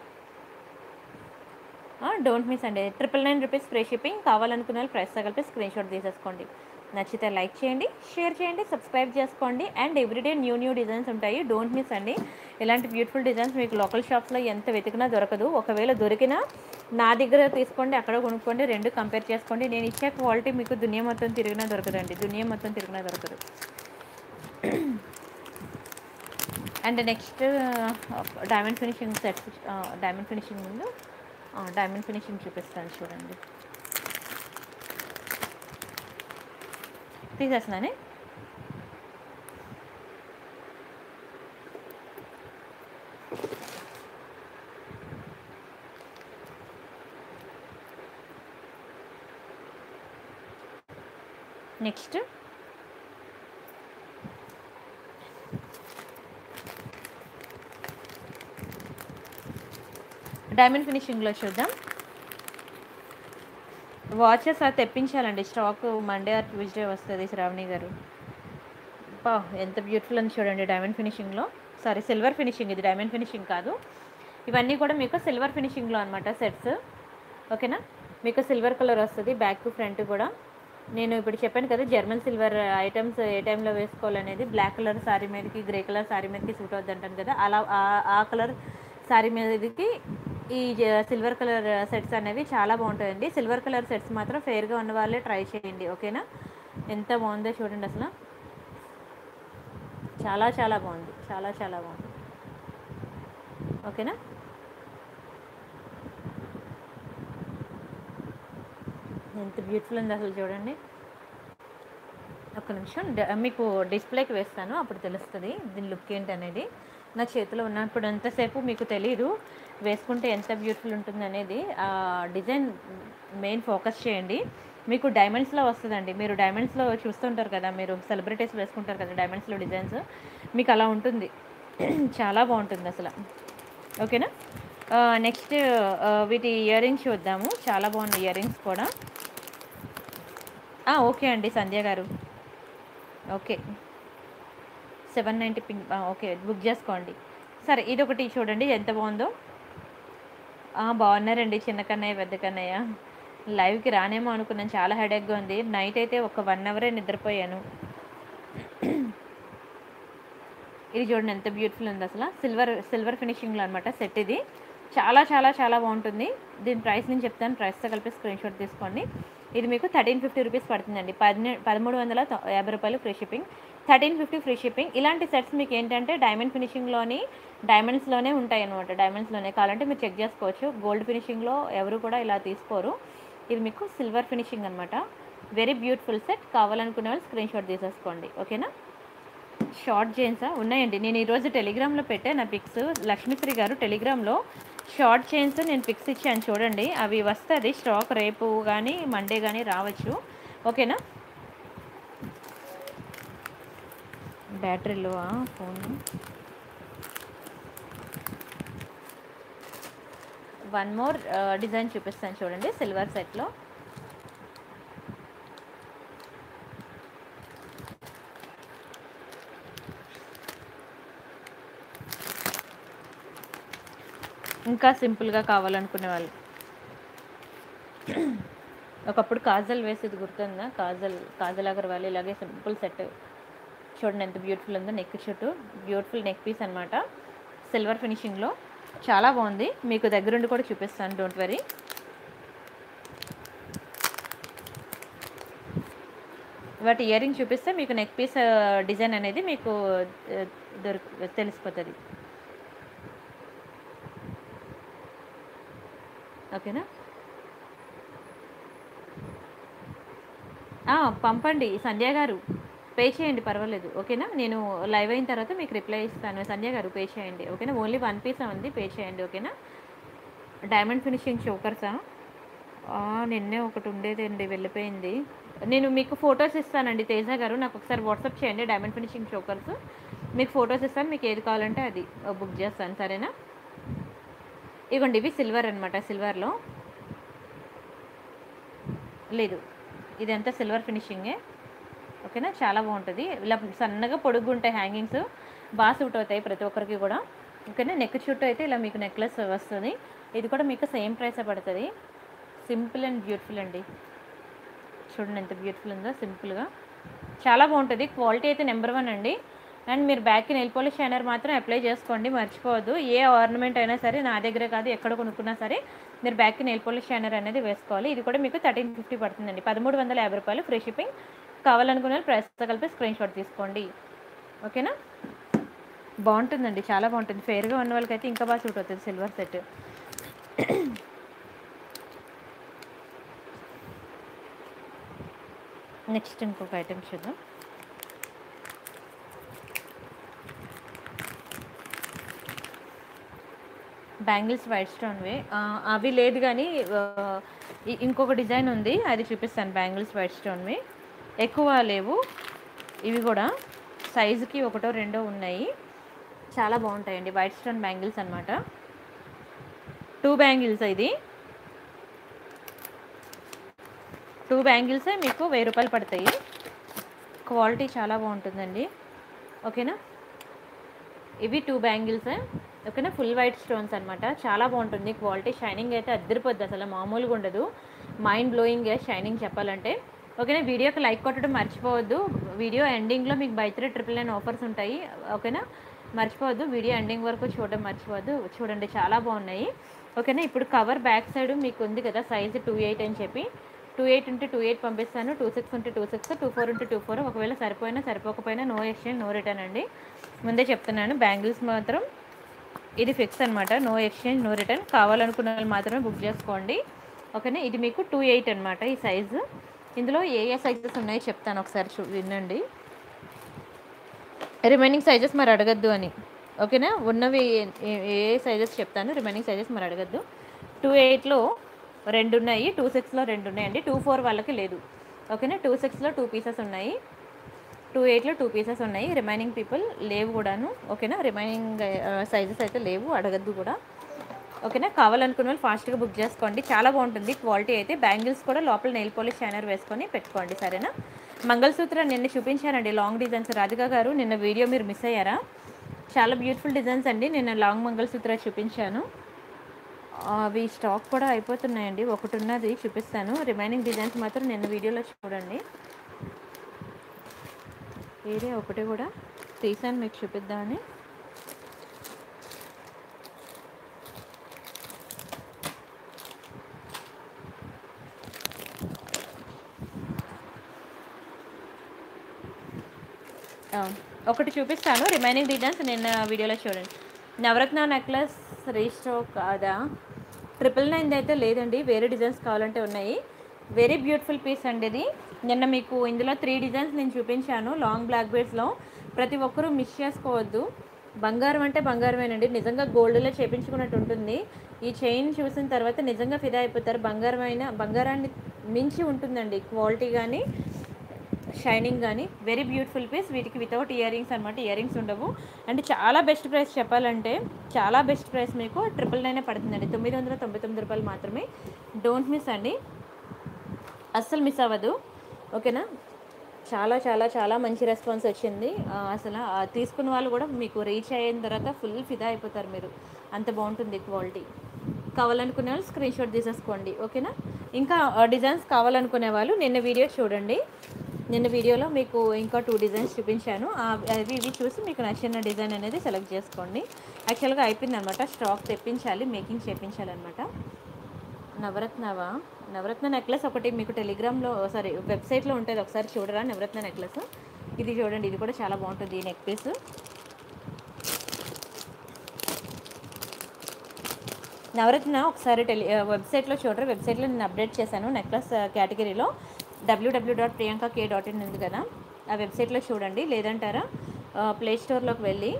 డోంట్ మిస్ అండి triple nine rupees free shipping కావాలనుకున్న వాళ్ళు ప్రైస్ తగిలిపి స్క్రీన్ షాట్ తీసేసుకోండి నచ్చితే లైక్ చేయండి షేర్ చేయండి సబ్స్క్రైబ్ చేసుకోండి and everyday new new designs ఉంటాయి డోంట్ మిస్ అండి ఇలాంటి బ్యూటిఫుల్ డిజైన్స్ మీకు లోకల్ షాప్స్లో ఎంత వెతికినా దొరకదు ఒకవేళ దొరికినా నా దగ్గర తీసుకోండి అక్కడ కొనుక్కోండి రెండు కంపేర్ చేసుకోండి నేను ఇచ్చే క్వాలిటీ మీకు దునియా మొత్తం తిరిగినా దొరకదండి దునియా మొత్తం తిరిగినా దొరకదు and next diamond finishing set diamond finishing ముందు డైమండ్ ఫినిషింగ్ చూపిస్తాను చూడండి తీసేస్తున్నానే నెక్స్ట్ డైమండ్ ఫినిషింగ్లో చూద్దాం వాచెస్ అది తెప్పించాలండి స్టాక్ మండే ఆర్ ట్యూస్డే వస్తుంది శ్రావణి గారు పా ఎంత బ్యూటిఫుల్ అని చూడండి డైమండ్ ఫినిషింగ్లో సారీ సిల్వర్ ఫినిషింగ్ ఇది డైమండ్ ఫినిషింగ్ కాదు ఇవన్నీ కూడా మీకు సిల్వర్ ఫినిషింగ్లో అనమాట సెట్స్ ఓకేనా మీకు సిల్వర్ కలర్ వస్తుంది బ్యాక్ ఫ్రంట్ కూడా నేను ఇప్పుడు చెప్పాను కదా జర్మన్ సిల్వర్ ఐటమ్స్ ఏ టైంలో వేసుకోవాలనేది బ్లాక్ కలర్ శారీ మీదకి గ్రే కలర్ శారీ మీదకి సూట్ అవుద్ది అంటాను కదా అలా ఆ- ఆ కలర్ శారీ మీదకి ఈ జ- సిల్వర్ కలర్ సెట్స్ అనేవి చాలా బాగుంటాయండి సిల్వర్ కలర్ సెట్స్ మాత్రం ఫేర్గా ఉన్న వాళ్ళే ట్రై చేయండి ఓకేనా ఎంత బాగుందో చూడండి అసలు చాలా చాలా బాగుంది చాలా చాలా బాగుంది ఓకేనా ఎంత బ్యూటిఫుల్ ఉంది అసలు చూడండి ఒక్క నిమిషం డ- మీకు డిస్ప్లేకి వేస్తాను అప్పుడు తెలుస్తుంది దీని లుక్ ఏంటి అనేది నా చేతిలో ఉన్నప్పుడు ఎంతసేపు మీకు తెలియదు వేసుకుంటే ఎంత బ్యూటిఫుల్ ఉంటుంది అనేది ఆ డిజైన్ మెయిన్ ఫోకస్ చేయండి మీకు డైమండ్స్లో వస్తుందండి మీరు డైమండ్స్లో చూస్తుంటారు కదా మీరు సెలబ్రిటీస్ వేసుకుంటారు కదా డైమండ్స్లో డిజైన్స్ మీకు అలా ఉంటుంది చాలా బాగుంటుంది అసలు ఓకేనా నెక్స్ట్ వీటి ఇయర్ రింగ్స్ చూద్దాము చాలా బాగుంది ఇయర్ రింగ్స్ కూడా ఆ, ఓకే అండి Sandhya garu okay seven ninety pink okay book చేసుకోండి సరే ఇది ఒకటి చూడండి ఎంత బాగుందో ఆ, బాగున్నారండి చిన్న కన్నయ్య పెద్ద కన్నయ్య లైవ్కి రానేమో అనుకున్నాను చాలా హెడేక్గా ఉంది నైట్ అయితే ఒక వన్ అవరే నిద్రపోయాను ఇది చూడండి ఎంత బ్యూటిఫుల్ ఉంది అసలు సిల్వర్ సిల్వర్ ఫినిషింగ్లో అనమాట సెట్ ఇది చాలా చాలా చాలా బాగుంటుంది దీని ప్రైస్ నేను చెప్తాను ప్రైస్తో కలిపి స్క్రీన్ షాట్ తీసుకోండి ఇది మీకు థర్టీన్ ఫిఫ్టీ రూపీస్ పడుతుందండి పదిహే పదమూడు వందల తొ- యాభై రూపాయలు free shipping thirteen fifty free shipping ఇలాంటి సెట్స్ మీకు ఏంటంటే డైమండ్ ఫినిషింగ్లోని డైమండ్స్లోనే ఉంటాయి అనమాట డైమండ్స్లోనే కావాలంటే మీరు చెక్ చేసుకోవచ్చు గోల్డ్ ఫినిషింగ్లో ఎవరు కూడా ఇలా తీసుకోరు ఇది మీకు సిల్వర్ ఫినిషింగ్ అనమాట వెరీ బ్యూటిఫుల్ సెట్ కావాలనుకునే వాళ్ళు స్క్రీన్ షాట్ తీసేసుకోండి ఓకేనా షార్ట్ చైన్సా ఉన్నాయండి నేను ఈరోజు టెలిగ్రామ్లో పెట్టే నా పిక్స్ లక్ష్మీశ్రీ గారు టెలిగ్రామ్లో షార్ట్ చైన్స్ నేను పిక్స్ ఇచ్చాను చూడండి అవి వస్తుంది స్టాక్ రేపు కానీ మండే కానీ రావచ్చు ఓకేనా బ్యాటరీలో ఫోన్ వన్ మోర్ డిజైన్ చూపిస్తాను చూడండి సిల్వర్ సెట్లో ఇంకా సింపుల్గా కావాలనుకునే వాళ్ళు ఒకప్పుడు కాజల్ వేసేది గుర్తుందా కాజల్ కాజల్ అగర్వాల్ ఇలాగే సింపుల్ సెట్ చూడండి ఎంత బ్యూటిఫుల్ ఉందో నెక్ చుట్టూ బ్యూటిఫుల్ నెక్ పీస్ అనమాట సిల్వర్ ఫినిషింగ్లో చాలా బాగుంది మీకు దగ్గరుండి కూడా చూపిస్తాను డోంట్ వరీ వాటి ఇయర్ రింగ్ చూపిస్తే మీకు నెక్ పీస్ డిజైన్ అనేది మీకు ఆ, దొరికి తెలిసిపోతుంది ఓకేనా ఆ, పంపండి సంధ్య గారు పే చేయండి పర్వాలేదు ఓకేనా నేను లైవ్ అయిన తర్వాత మీకు రిప్లై ఇస్తాను సంధ్య గారు పే చేయండి ఓకేనా ఓన్లీ వన్ పీస్ ఉంది పే చేయండి ఓకేనా డైమండ్ ఫినిషింగ్ చోకర్సా నిన్నే ఒకటి ఉండేదండి వెళ్ళిపోయింది నేను మీకు ఫొటోస్ ఇస్తానండి తేజ గారు నాకు ఒకసారి వాట్సాప్ చేయండి డైమండ్ ఫినిషింగ్ చోకర్స్ మీకు ఫొటోస్ ఇస్తాను మీకు ఏది కావాలంటే అది బుక్ చేస్తాను సరేనా ఇగోండి ఇవి సిల్వర్ అనమాట సిల్వర్లో లేదు ఇదంతా సిల్వర్ ఫినిషింగే ఓకేనా చాలా బాగుంటుంది ఇలా సన్నగా పొడుగు ఉంటాయి హ్యాంగింగ్స్ బాగా సూట్ అవుతాయి ప్రతి ఒక్కరికి కూడా ఓకేనా నెక్ చుట్టూ అయితే ఇలా మీకు నెక్లెస్ వస్తుంది ఇది కూడా మీకు సేమ్ ప్రైసే పడుతుంది సింపుల్ అండ్ బ్యూటిఫుల్ అండి చూడండి ఎంత బ్యూటిఫుల్ ఉందో సింపుల్గా చాలా బాగుంటుంది క్వాలిటీ అయితే నెంబర్ వన్ అండి అండ్ మీరు బ్యాక్కి నెయిల్ పాలిష్ షైనర్ మాత్రం అప్లై చేసుకోండి మర్చిపోవద్దు ఏ ఆర్నమెంట్ అయినా సరే నా దగ్గరే కాదు ఎక్కడ కొనుక్కున్నా సరే మీరు బ్యాక్కి నెయిల్ పాలిష్ షైనర్ అనేది వేసుకోవాలి ఇది కూడా మీకు థర్టీన్ ఫిఫ్టీ పడుతుందండి పదమూడు వందల యాభై రూపాయలు ఫ్రీ షిప్పింగ్ కావాలనుకున్న ప్రైస్తో కలిపి స్క్రీన్ షాట్ తీసుకోండి ఓకేనా బాగుంటుందండి చాలా బాగుంటుంది ఫేర్గా ఉన్న వాళ్ళకైతే ఇంకా బాగా సూట్ అవుతుంది సిల్వర్ సెట్ నెక్స్ట్ ఇంకొక ఐటెం చూద్దాం బ్యాంగిల్స్ వైట్ స్టోన్వి అవి లేదు కానీ ఆ, ఇ- ఇంకొక డిజైన్ ఉంది అది చూపిస్తాను బ్యాంగిల్స్ వైట్ స్టోన్వి ఎక్కువ లేవు ఇవి కూడా సైజుకి ఒకటో రెండో ఉన్నాయి చాలా బాగుంటాయండి వైట్ స్టోన్ బ్యాంగిల్స్ అనమాట టూ బ్యాంగిల్స్ ఇది టూ బ్యాంగిల్సే మీకు వెయ్యి రూపాయలు పడతాయి క్వాలిటీ చాలా బాగుంటుందండి ఓకేనా ఇవి టూ బ్యాంగిల్స్ ఓకేనా ఫుల్ వైట్ స్టోన్స్ అనమాట చాలా బాగుంటుంది క్వాలిటీ షైనింగ్ అయితే అద్దరిపోద్ది అసలు మామూలుగా ఉండదు మైండ్ బ్లోయింగ్ షైనింగ్ చెప్పాలంటే ఓకేనా వీడియోకి లైక్ కొట్టడం మర్చిపోవద్దు వీడియో ఎండింగ్లో మీకు buy three triple nine offers ఉంటాయి ఓకేనా మర్చిపోవద్దు వీడియో ఎండింగ్ వరకు చూడడం మర్చిపోవద్దు చూడండి చాలా బాగున్నాయి ఓకేనా ఇప్పుడు కవర్ బ్యాక్ సైడ్ మీకు ఉంది కదా సైజు టూ ఎయిట్ అని చెప్పి టూ ఎయిట్ ఉంటే టూ ఎయిట్ పంపిస్తాను టూ సిక్స్ ఉంటే టూ సిక్స్ టూ ఫోర్ ఉంటే టూ ఫోర్ ఒకవేళ సరిపోయినా సరిపోకపోయినా నో ఎక్స్చేంజ్ నో రిటర్న్ అండి ముందే చెప్తున్నాను బ్యాంగిల్స్ మాత్రం ఇది ఫిక్స్ అనమాట నో ఎక్స్చేంజ్ నో రిటర్న్ కావాలనుకున్న వాళ్ళు మాత్రమే బుక్ చేసుకోండి ఓకేనా ఇది మీకు టూ ఎయిట్ అనమాట ఈ సైజు ఇందులో ఏ ఏ సైజెస్ ఉన్నాయో చెప్తాను ఒకసారి చూ వినండి రిమైనింగ్ సైజెస్ మరి అడగద్దు అని ఓకేనా ఉన్నవి ఏ- ఏ సైజెస్ చెప్తాను రిమైనింగ్ సైజెస్ మరి అడగద్దు టూ ఎయిట్లో రెండు ఉన్నాయి టూ సిక్స్లో రెండు ఉన్నాయండి టూ ఫోర్ వాళ్ళకి లేదు ఓకేనా టూ సిక్స్లో టూ పీసెస్ ఉన్నాయి టూ ఎయిట్లో టూ పీసెస్ ఉన్నాయి రిమైనింగ్ పీపుల్ లేవు కూడాను ఓకేనా రిమైనింగ్ సైజెస్ అయితే లేవు అడగద్దు కూడా ఓకేనా కావాలనుకున్న వాళ్ళు ఫాస్ట్గా బుక్ చేసుకోండి చాలా బాగుంటుంది క్వాలిటీ అయితే బ్యాంగిల్స్ కూడా లోపల నెయిల్ పాలిష్ షైనర్ వేసుకొని పెట్టుకోండి సరేనా మంగళసూత్ర నిన్న చూపించానండి లాంగ్ డిజైన్స్ రాధిక గారు నిన్న వీడియో మీరు మిస్ అయ్యారా చాలా బ్యూటిఫుల్ డిజైన్స్ అండి నిన్న లాంగ్ మంగళసూత్ర చూపించాను అవి స్టాక్ కూడా అయిపోతున్నాయండి ఒకటి ఉన్నది చూపిస్తాను రిమైనింగ్ డిజైన్స్ మాత్రం నిన్న వీడియోలో చూడండి ఏరియా ఒకటి కూడా తీసాను మీకు చూపిద్దామని ఆ, ఒకటి చూపిస్తాను రిమైనింగ్ డిజైన్స్ నిన్న వీడియోలో చూడండి నవరత్న నెక్లెస్ రీస్టాక్ అదా ట్రిపుల్ నైన్ అయితే లేదండి వేరే డిజైన్స్ కావాలంటే ఉన్నాయి వెరీ బ్యూటిఫుల్ పీస్ అండి ఇది నిన్న మీకు ఇందులో త్రీ డిజైన్స్ నేను చూపించాను లాంగ్ బ్లాక్ బీడ్స్లో ప్రతి ఒక్కరూ మిస్ చేసుకోవద్దు బంగారం అంటే బంగారమేనండి నిజంగా గోల్డ్లో చేపించుకున్నట్టు ఉంటుంది ఈ చైన్ చూసిన తర్వాత నిజంగా ఫిదా అయిపోతారు బంగారం అయినా బంగారాన్ని మించి ఉంటుందండి క్వాలిటీ కానీ షైనింగ్ కానీ వెరీ బ్యూటిఫుల్ పీస్ వీటికి వితౌట్ ఇయర్ రింగ్స్ అనమాట ఇయర్ రింగ్స్ ఉండవు అంటే చాలా బెస్ట్ ప్రైస్ చెప్పాలంటే చాలా బెస్ట్ ప్రైస్ మీకు ట్రిపుల్ నైన్ పడుతుందండి తొమ్మిది వందల తొంభై తొమ్మిది రూపాయలు మాత్రమే డోంట్ మిస్ అండి అస్సలు మిస్ అవ్వదు ఓకేనా చాలా చాలా చాలా మంచి రెస్పాన్స్ వచ్చింది ఆ, అసలు ఆ, తీసుకున్న వాళ్ళు కూడా మీకు రీచ్ అయిన తర్వాత ఫుల్ ఫిదా అయిపోతారు మీరు అంత బాగుంటుంది క్వాలిటీ కావాలనుకునే వాళ్ళు స్క్రీన్ షాట్ తీసేసుకోండి ఓకేనా ఇంకా డిజైన్స్ కావాలనుకునే వాళ్ళు నిన్న వీడియో చూడండి నిన్న వీడియోలో మీకు ఇంకా టూ డిజైన్స్ చూపించాను ఆ- అవి ఇవి చూసి మీకు నచ్చిన డిజైన్ అనేది సెలెక్ట్ చేసుకోండి యాక్చువల్గా అయిపోయింది అనమాట స్టాక్ తెప్పించాలి మేకింగ్ చేయించాలన్నమాట నవరత్నవా నవరత్న నెక్లెస్ ఒకటి మీకు టెలిగ్రామ్లో సారీ వెబ్సైట్లో ఉంటుంది ఒకసారి చూడరా నవరత్న నెక్లెస్ ఇది చూడండి ఇది కూడా చాలా బాగుంటుంది ఈ నెక్ పీస్ నవరత్న ఒకసారి టెలి వెబ్సైట్లో చూడరు వెబ్సైట్లో నేను అప్డేట్ చేశాను నెక్లెస్ కేటగిరీలో W W dot Priyanka K dot in ఉంది కదా ఆ వెబ్సైట్లో చూడండి లేదంటారా ప్లే స్టోర్లోకి వెళ్ళి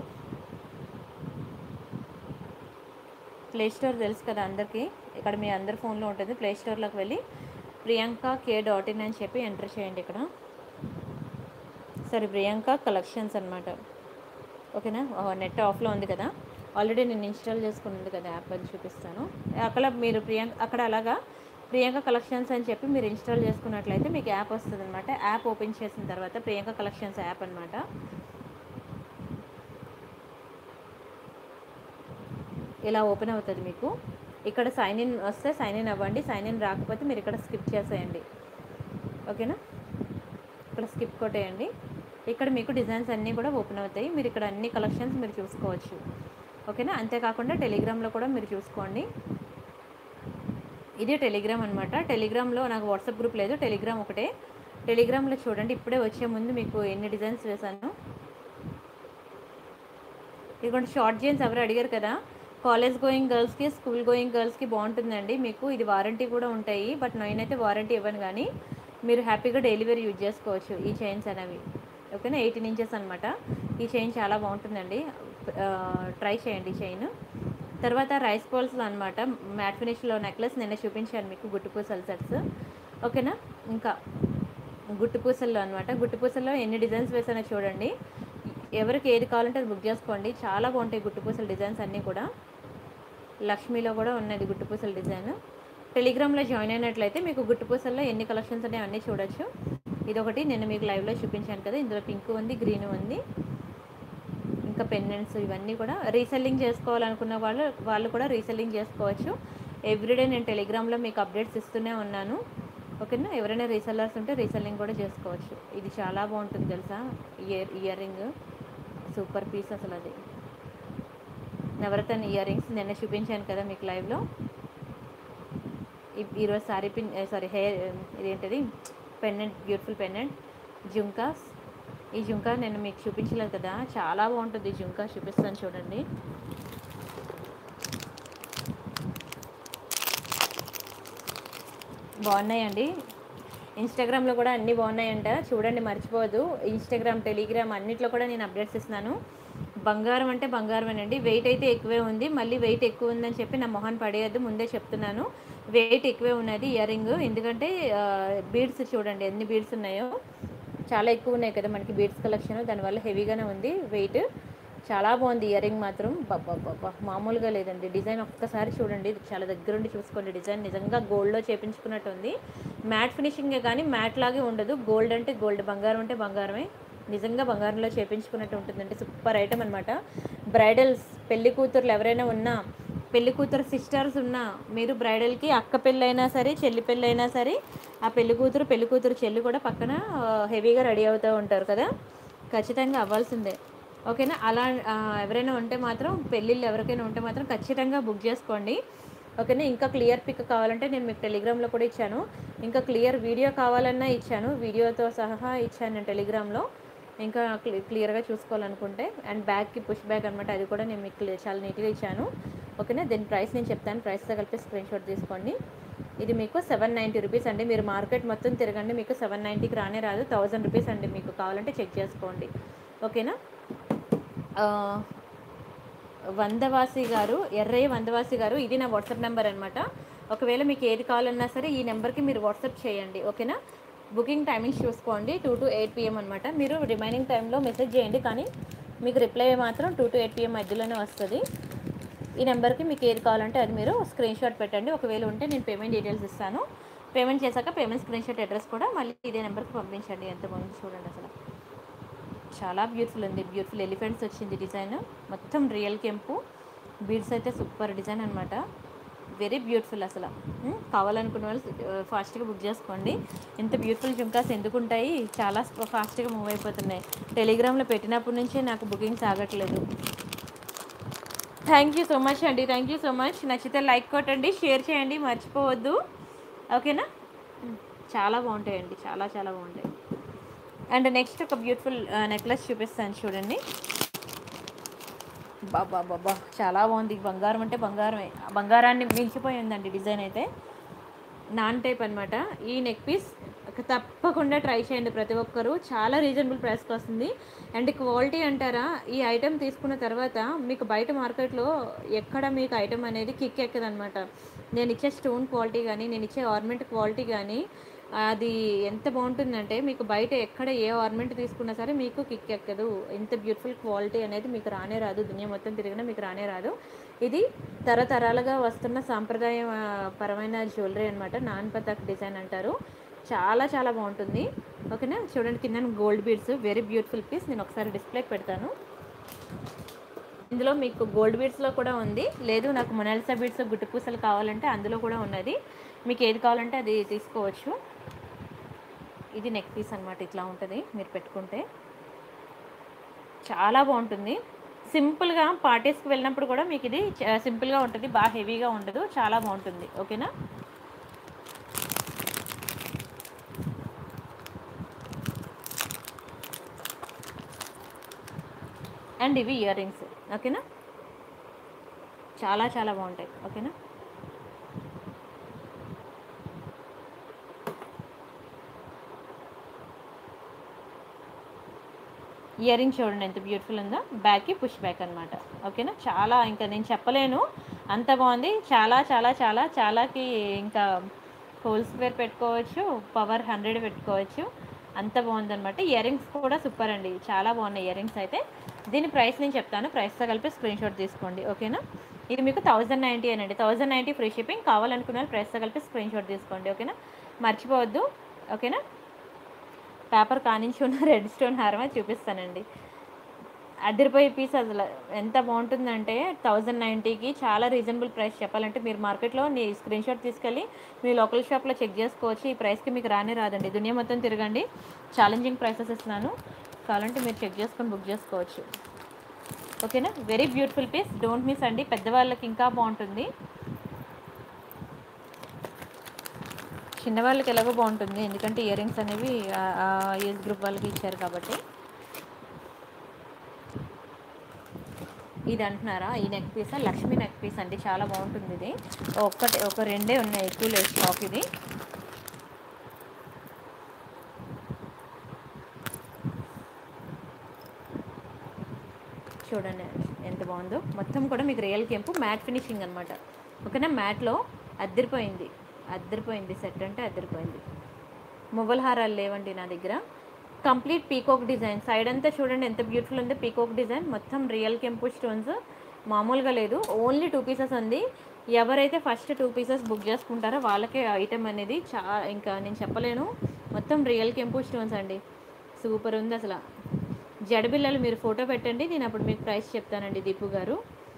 ప్లే స్టోర్ తెలుసు కదా అందరికీ ఇక్కడ మీ అందరి ఫోన్లో ఉంటుంది ప్లే స్టోర్లోకి వెళ్ళి ప్రియాంక కే డాట్ ఇన్ అని చెప్పి ఎంటర్ చేయండి ఇక్కడ సరే ప్రియాంక కలెక్షన్స్ అనమాట ఓకేనా నెట్ ఆఫ్లో ఉంది కదా ఆల్రెడీ నేను ఇన్స్టాల్ చేసుకున్నది కదా యాప్ అది చూపిస్తాను అక్కడ మీరు ప్రియాంక అక్కడ అలాగా ప్రియాంక కలెక్షన్స్ అని చెప్పి మీరు ఇన్స్టాల్ చేసుకున్నట్లయితే మీకు యాప్ వస్తుంది అనమాట యాప్ ఓపెన్ చేసిన తర్వాత ప్రియాంక కలెక్షన్స్ యాప్ అనమాట ఇలా ఓపెన్ అవుతుంది మీకు ఇక్కడ సైన్ ఇన్ వస్తే సైన్ ఇన్ అవ్వండి సైన్ ఇన్ రాకపోతే మీరు ఇక్కడ స్కిప్ చేసేయండి ఓకేనా ఇక్కడ స్కిప్ కొట్టేయండి ఇక్కడ మీకు డిజైన్స్ అన్నీ కూడా ఓపెన్ అవుతాయి మీరు ఇక్కడ అన్ని కలెక్షన్స్ మీరు చూసుకోవచ్చు ఓకేనా అంతేకాకుండా టెలిగ్రామ్లో కూడా మీరు చూసుకోండి ఇది టెలిగ్రామ్ అనమాట టెలిగ్రామ్లో నాకు వాట్సాప్ గ్రూప్ లేదు టెలిగ్రామ్ ఒకటే టెలిగ్రామ్లో చూడండి ఇప్పుడే వచ్చే ముందు మీకు ఎన్ని డిజైన్స్ వేశాను ఇదిగోండి షార్ట్ జీన్స్ ఎవరు అడిగారు కదా కాలేజ్ గోయింగ్ గర్ల్స్కి స్కూల్ గోయింగ్ గర్ల్స్కి బాగుంటుందండి మీకు ఇది వారంటీ కూడా ఉంటాయి బట్ నేనైతే వారంటీ ఇవ్వను కానీ మీరు హ్యాపీగా డైలీ వేర్ యూజ్ చేసుకోవచ్చు ఈ చైన్స్ అనేవి ఓకేనా ఎయిటీన్ ఇంచెస్ అనమాట ఈ చైన్ చాలా బాగుంటుందండి ట్రై చేయండి చైన్ తర్వాత రైస్ బాల్స్లో అనమాట మ్యాట్ ఫినిష్లో నెక్లెస్ నిన్న చూపించాను మీకు గుట్టుపూసల సెట్స్ ఓకేనా ఇంకా గుట్టుపూసల్లో అనమాట గుట్టుపూసల్లో ఎన్ని డిజైన్స్ వేసానో చూడండి ఎవరికి ఏది కావాలంటే అది బుక్ చేసుకోండి చాలా బాగుంటాయి గుట్టుపూసల డిజైన్స్ అన్నీ కూడా లక్ష్మీలో కూడా ఉన్నది గుట్టుపూసల డిజైన్ టెలిగ్రామ్లో జాయిన్ అయినట్లయితే మీకు గుట్టుపూసల్లో ఎన్ని కలెక్షన్స్ ఉన్నాయో అన్నీ చూడొచ్చు ఇదొకటి నేను మీకు లైవ్లో చూపించాను కదా ఇందులో పింక్ ఉంది గ్రీన్ ఉంది ఇంకా పెండెంట్స్ ఇవన్నీ కూడా రీసెల్లింగ్ చేసుకోవాలనుకున్న వాళ్ళు వాళ్ళు కూడా రీసెల్లింగ్ చేసుకోవచ్చు ఎవ్రీడే నేను టెలిగ్రామ్లో మీకు అప్డేట్స్ ఇస్తూనే ఉన్నాను ఓకేనా ఎవరైనా రీసెల్లర్స్ ఉంటే రీసెల్లింగ్ కూడా చేసుకోవచ్చు ఇది చాలా బాగుంటుంది తెలుసా ear earring super piece అసలు అది నవరత్న ఇయర్ రింగ్స్ నిన్న చూపించాను కదా మీకు లైవ్లో ఈ- ఈరోజు సారీ పిన్ సారీ హెయిర్ ఇదేంటిది పెండెంట్ బ్యూటిఫుల్ పెండెంట్ జుంకాస్ ఈ జుంకా నేను మీకు చూపించలేదు కదా చాలా బాగుంటుంది ఈ జుంకా చూపిస్తాను చూడండి బాగున్నాయండి ఇన్స్టాగ్రామ్లో కూడా అన్నీ బాగున్నాయంట చూడండి మర్చిపోవద్దు ఇన్స్టాగ్రామ్ టెలిగ్రామ్ అన్నిట్లో కూడా నేను అప్డేట్స్ ఇస్తున్నాను బంగారం అంటే బంగారమేనండి వెయిట్ అయితే ఎక్కువే ఉంది మళ్ళీ వెయిట్ ఎక్కువ ఉందని చెప్పి నా మొహన్ పడేయద్దు ముందే చెప్తున్నాను వెయిట్ ఎక్కువే ఉన్నది ఇయర్ రింగ్ ఎందుకంటే బీడ్స్ చూడండి ఎన్ని బీడ్స్ ఉన్నాయో చాలా ఎక్కువ ఉన్నాయి కదా మనకి బీడ్స్ కలెక్షన్ దానివల్ల హెవీగానే ఉంది వెయిట్ చాలా బాగుంది ఇయర్ రింగ్ మాత్రం బాబా మామూలుగా లేదండి డిజైన్ ఒక్కసారి చూడండి ఇది చాలా దగ్గరుండి చూసుకోండి డిజైన్ నిజంగా గోల్డ్లో చేపించుకున్నట్టు ఉంది మ్యాట్ ఫినిషింగే కానీ మ్యాట్ లాగే ఉండదు గోల్డ్ అంటే గోల్డ్ బంగారం అంటే బంగారమే నిజంగా బంగారంలో చేపించుకున్నట్టు ఉంటుందండి సూపర్ ఐటమ్ అనమాట బ్రైడల్స్ పెళ్లి కూతుర్లు ఎవరైనా ఉన్నా పెళ్లి కూతురు సిస్టర్స్ ఉన్నా మీరు బ్రైడల్కి అక్క పెళ్ళైనా సరే చెల్లి పెళ్ళైనా సరే ఆ పెళ్లి కూతురు పెళ్లి కూతురు చెల్లి కూడా పక్కన ఆ, హెవీగా రెడీ అవుతూ ఉంటారు కదా ఖచ్చితంగా అవ్వాల్సిందే ఓకేనా అలా ఆ, ఎవరైనా ఉంటే మాత్రం పెళ్ళిళ్ళు ఎవరికైనా ఉంటే మాత్రం ఖచ్చితంగా బుక్ చేసుకోండి ఓకేనా ఇంకా క్లియర్ పిక్ కావాలంటే నేను మీకు టెలిగ్రామ్లో కూడా ఇచ్చాను ఇంకా క్లియర్ వీడియో కావాలన్నా ఇచ్చాను వీడియోతో సహా ఇచ్చాను నేను టెలిగ్రామ్లో ఇంకా క్లి క్లియర్గా చూసుకోవాలనుకుంటే అండ్ బ్యాగ్కి పుష్ బ్యాగ్ అనమాట అది కూడా నేను మీకు clear- చాలా నీట్గా ఇచ్చాను ఓకేనా దీని ప్రైస్ నేను చెప్తాను ప్రైస్తో కలిపి స్క్రీన్ షాట్ తీసుకోండి ఇది మీకు సెవెన్ నైంటీ రూపీస్ అండి మీరు మార్కెట్ మొత్తం తిరగండి మీకు సెవెన్ నైంటీకి రానే రాదు థౌజండ్ రూపీస్ అండి మీకు కావాలంటే చెక్ చేసుకోండి ఓకేనా ఆ, వందవాసి గారు ఎర్రయ్య వందవాసి గారు ఇది నా వాట్సాప్ నెంబర్ అనమాట ఒకవేళ మీకు ఏది కావాలన్నా సరే ఈ నెంబర్కి మీరు వాట్సాప్ చేయండి ఓకేనా బుకింగ్ టైమింగ్స్ చూసుకోండి టూ టు ఎయిట్ పిఎం అనమాట మీరు రిమైనింగ్ టైంలో మెసేజ్ చేయండి కానీ మీకు రిప్లై మాత్రం టూ టు ఎయిట్ పిఎం మధ్యలోనే వస్తుంది ఈ నెంబర్కి మీకు ఏది కావాలంటే అది మీరు స్క్రీన్ షాట్ పెట్టండి ఒకవేళ ఉంటే నేను పేమెంట్ డీటెయిల్స్ ఇస్తాను పేమెంట్ చేశాక పేమెంట్ స్క్రీన్ షాట్ అడ్రస్ కూడా మళ్ళీ ఇదే నెంబర్కి పంపించండి ఎంత బాగుంది చూడండి అసలు చాలా బ్యూటిఫుల్ ఉంది బ్యూటిఫుల్ ఎలిఫెంట్స్ వచ్చింది డిజైన్ మొత్తం రియల్ కెంపు బీడ్స్ అయితే సూపర్ డిజైన్ అనమాట వెరీ బ్యూటిఫుల్ అసలు ఉమ్, కావాలనుకున్న వాళ్ళు ఫాస్ట్గా బుక్ చేసుకోండి ఇంత బ్యూటిఫుల్ జుంకాస్ ఎందుకు ఉంటాయి చాలా ఫాస్ట్గా మూవ్ అయిపోతున్నాయి టెలిగ్రామ్లో పెట్టినప్పటి నుంచే నాకు బుకింగ్స్ ఆగట్లేదు థ్యాంక్ యూ సో మచ్ అండి థ్యాంక్ యూ సో మచ్ నచ్చితే లైక్ కొట్టండి షేర్ చేయండి మర్చిపోవద్దు ఓకేనా ఉమ్, చాలా బాగుంటాయండి చాలా చాలా బాగుంటాయి అండ్ నెక్స్ట్ ఒక బ్యూటిఫుల్ నెక్లెస్ చూపిస్తాను చూడండి బాబా బాబా చాలా బాగుంది బంగారం అంటే బంగారమే ఆ బంగారాన్ని మించిపోయి ఉందండి డిజైన్ అయితే నాన్ టైప్ అనమాట ఈ నెక్ పీస్ తప్పకుండా ట్రై చేయండి ప్రతి ఒక్కరూ చాలా రీజనబుల్ ప్రైస్కి వస్తుంది అండ్ క్వాలిటీ అంటారా ఈ ఐటెం తీసుకున్న తర్వాత మీకు బయట మార్కెట్లో ఎక్కడ మీకు ఐటెం అనేది కిక్ ఎక్కదనమాట నేను ఇచ్చే స్టోన్ క్వాలిటీ కానీ నేను ఇచ్చే ఆర్నమెంట్ క్వాలిటీ కానీ అది ఎంత బాగుంటుందంటే మీకు బయట ఎక్కడ ఏ ఆర్నమెంట్ తీసుకున్నా సరే మీకు కిక్ ఎక్కదు ఇంత బ్యూటిఫుల్ క్వాలిటీ అనేది మీకు రానే రాదు దునియా మొత్తం తిరిగినా మీకు రానే రాదు ఇది తరతరాలుగా వస్తున్న సాంప్రదాయ ఆ, పరమైన జ్యువెలరీ అనమాట నాన్ పతాక్ డిజైన్ అంటారు చాలా చాలా బాగుంటుంది ఓకేనా చూడండి కింద gold beads very beautiful piece నేను ఒకసారి డిస్ప్లేకి పెడతాను ఇందులో మీకు గోల్డ్ బీడ్స్లో కూడా ఉంది లేదు నాకు మొనాలిసా బీడ్స్ గుట్టు పూసలు కావాలంటే అందులో కూడా ఉన్నది మీకు ఏది కావాలంటే అది తీసుకోవచ్చు ఇది నెక్ పీస్ అనమాట ఇట్లా ఉంటుంది మీరు పెట్టుకుంటే చాలా బాగుంటుంది సింపుల్గా పార్టీస్కి వెళ్ళినప్పుడు కూడా మీకు ఇది చ- సింపుల్గా ఉంటుంది బాగా హెవీగా ఉండదు చాలా బాగుంటుంది ఓకేనా అండ్ ఇవి ఇయర్ రింగ్స్ ఓకేనా చాలా చాలా బాగుంటాయి ఓకేనా ఇయర్ రింగ్ చూడండి ఎంత బ్యూటిఫుల్ ఉందో బ్యాక్కి పుష్ బ్యాక్ అనమాట ఓకేనా చాలా ఇంకా నేను చెప్పలేను అంత బాగుంది చాలా చాలా చాలా చాలాకి ఇంకా హోల్ స్క్వేర్ పెట్టుకోవచ్చు పవర్ హండ్రెడ్ పెట్టుకోవచ్చు అంత బాగుందన్నమాట ఇయర్ రింగ్స్ కూడా సూపర్ అండి చాలా బాగున్నాయి ఇయర్ రింగ్స్ అయితే దీని ప్రైస్ నేను చెప్తాను ప్రైస్తో కలిపి స్క్రీన్ షాట్ తీసుకోండి ఓకేనా ఇది మీకు థౌజండ్ నైంటీ అనండి థౌజండ్ నైంటీ ఫ్రీ షిప్పింగ్ కావాలనుకున్న వాళ్ళు ప్రైస్తో కలిపి స్క్రీన్ షాట్ తీసుకోండి ఓకేనా మర్చిపోవద్దు ఓకేనా పేపర్ కానించి ఉన్న రెడ్ స్టోన్ హారమే చూపిస్తానండి అదిరిపోయే పీస్ అసలు ఎంత బాగుంటుందంటే థౌజండ్ నైంటీకి చాలా రీజనబుల్ ప్రైస్ చెప్పాలంటే మీరు మార్కెట్లో నీ స్క్రీన్ షాట్ తీసుకెళ్ళి మీ లోకల్ షాప్లో చెక్ చేసుకోవచ్చు ఈ ప్రైస్కి మీకు రానే రాదండి దునియా మొత్తం తిరగండి ఛాలెంజింగ్ ప్రైసెస్ ఇస్తున్నాను కావాలంటే మీరు చెక్ చేసుకొని బుక్ చేసుకోవచ్చు ఓకేనా very beautiful piece don't miss అండి పెద్దవాళ్ళకి ఇంకా బాగుంటుంది చిన్నవాళ్ళకి ఎలాగో బాగుంటుంది ఎందుకంటే ఇయర్ రింగ్స్ అనేవి ఆ- ఆ ఏజ్ గ్రూప్ వాళ్ళకి ఇచ్చారు కాబట్టి ఇది అంటున్నారా ఈ neck piece Lakshmi neck piece అండి చాలా బాగుంటుంది ఇది ఒక్కటి ఒక రెండే ఉన్నాయి ఎక్కువ లేదు స్టాక్ ఇది చూడండి ఎంత బాగుందో మొత్తం కూడా మీకు రియల్ కెంపు మ్యాట్ ఫినిషింగ్ అనమాట ఓకేనా మ్యాట్లో అద్దరిపోయింది అద్దరిపోయింది సెట్ అంటే అద్దరిపోయింది మొబైల్ హారాలు లేవండి నా దగ్గర కంప్లీట్ పీకోక్ డిజైన్ సైడ్ అంతా చూడండి ఎంత బ్యూటిఫుల్ ఉంది పీకోక్ డిజైన్ మొత్తం రియల్ కెంపు స్టోన్స్ మామూలుగా లేదు ఓన్లీ టూ పీసెస్ ఉంది ఎవరైతే ఫస్ట్ టూ పీసెస్ బుక్ చేసుకుంటారో వాళ్ళకే ఐటెం అనేది చా ఇంకా నేను చెప్పలేను మొత్తం రియల్ కెంపు స్టోన్స్ అండి సూపర్ ఉంది అసలు జడబిల్లలు మీరు ఫోటో పెట్టండి నేను అప్పుడు మీకు ప్రైస్ చెప్తానండి దీపు గారు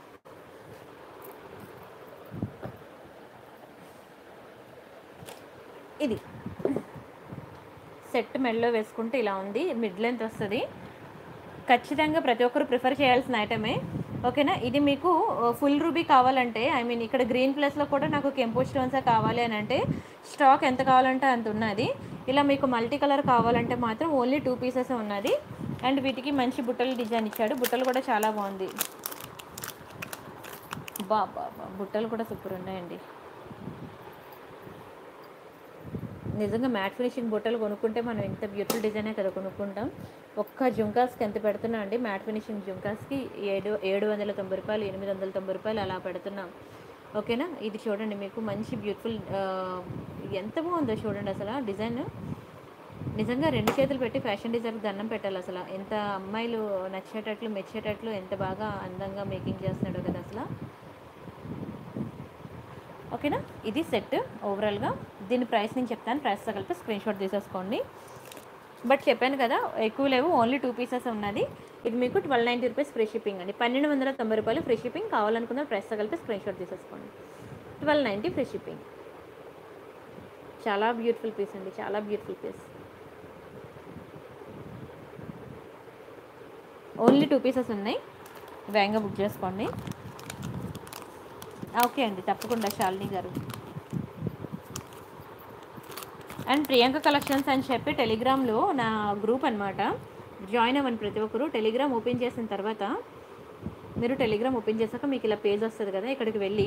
ఇది సెట్ మెడలో వేసుకుంటే ఇలా ఉంది మిడ్ లెంత్ వస్తుంది ఖచ్చితంగా ప్రతి ఒక్కరు ప్రిఫర్ చేయాల్సిన ఐటమే ఓకేనా ఇది మీకు ఫుల్ రూబీ కావాలంటే ఐ మీన్ ఇక్కడ గ్రీన్ ప్లేస్లో కూడా నాకు కెంపు స్టోన్సే కావాలి అని అంటే స్టాక్ ఎంత కావాలంటే అంత ఉన్నది ఇలా మీకు మల్టీ కలర్ కావాలంటే మాత్రం ఓన్లీ టూ పీసెస్ ఉన్నది అండ్ వీటికి మంచి బుట్టలు డిజైన్ ఇచ్చాడు బుట్టలు కూడా చాలా బాగుంది బా బా బా బుట్టలు కూడా సూపర్ ఉన్నాయండి నిజంగా మ్యాట్ ఫినిషింగ్ బుట్టలు కొనుక్కుంటే మనం ఎంత బ్యూటిఫుల్ డిజైనే కదా కొనుక్కుంటాం ఒక్క జుంకాస్కి ఎంత పెడుతున్నా అండి మ్యాట్ ఫినిషింగ్ జుంకాస్కి ఏడు ఏడు వందల తొంభై రూపాయలు ఎనిమిది వందల తొంభై రూపాయలు అలా పెడుతున్నాం ఓకేనా ఇది చూడండి మీకు మంచి బ్యూటిఫుల్ ఎంత బాగుందో చూడండి అసలు డిజైన్ నిజంగా రెండు చేతులు పెట్టి ఫ్యాషన్ డిజైన్కి దండం పెట్టాలి అసలు ఎంత అమ్మాయిలు నచ్చేటట్లు మెచ్చేటట్లు ఎంత బాగా అందంగా మేకింగ్ చేస్తున్నాడు కదా అసలు ఓకేనా ఇది సెట్ ఓవరాల్గా దీని ప్రైస్ నేను చెప్తాను ప్రైస్తో కలిపి స్క్రీన్ షాట్ తీసేసుకోండి బట్ చెప్పాను కదా ఎక్కువ లేవు ఓన్లీ టూ పీసెస్ ఉన్నది ఇది మీకు twelve ninety rupees free shipping అండి పన్నెండు వందల తొంభై రూపాయలు ఫ్రీ షిప్పింగ్ కావాలనుకున్న ప్రైస్తో కలిపి స్క్రీన్ షాట్ తీసేసుకోండి ట్వెల్వ్ నైంటీ ఫ్రీ షిప్పింగ్ చాలా బ్యూటిఫుల్ పీస్ అండి చాలా beautiful piece only two pieces ఉన్నాయి వేగంగా బుక్ చేసుకోండి ఓకే అండి తప్పకుండా శాలిని గారు అండ్ ప్రియాంక కలెక్షన్స్ అని చెప్పి టెలిగ్రామ్లో నా గ్రూప్ అనమాట జాయిన్ అవ్వండి ప్రతి ఒక్కరు టెలిగ్రామ్ ఓపెన్ చేసిన తర్వాత మీరు టెలిగ్రామ్ ఓపెన్ చేశాక మీకు ఇలా పేజ్ వస్తుంది కదా ఇక్కడికి వెళ్ళి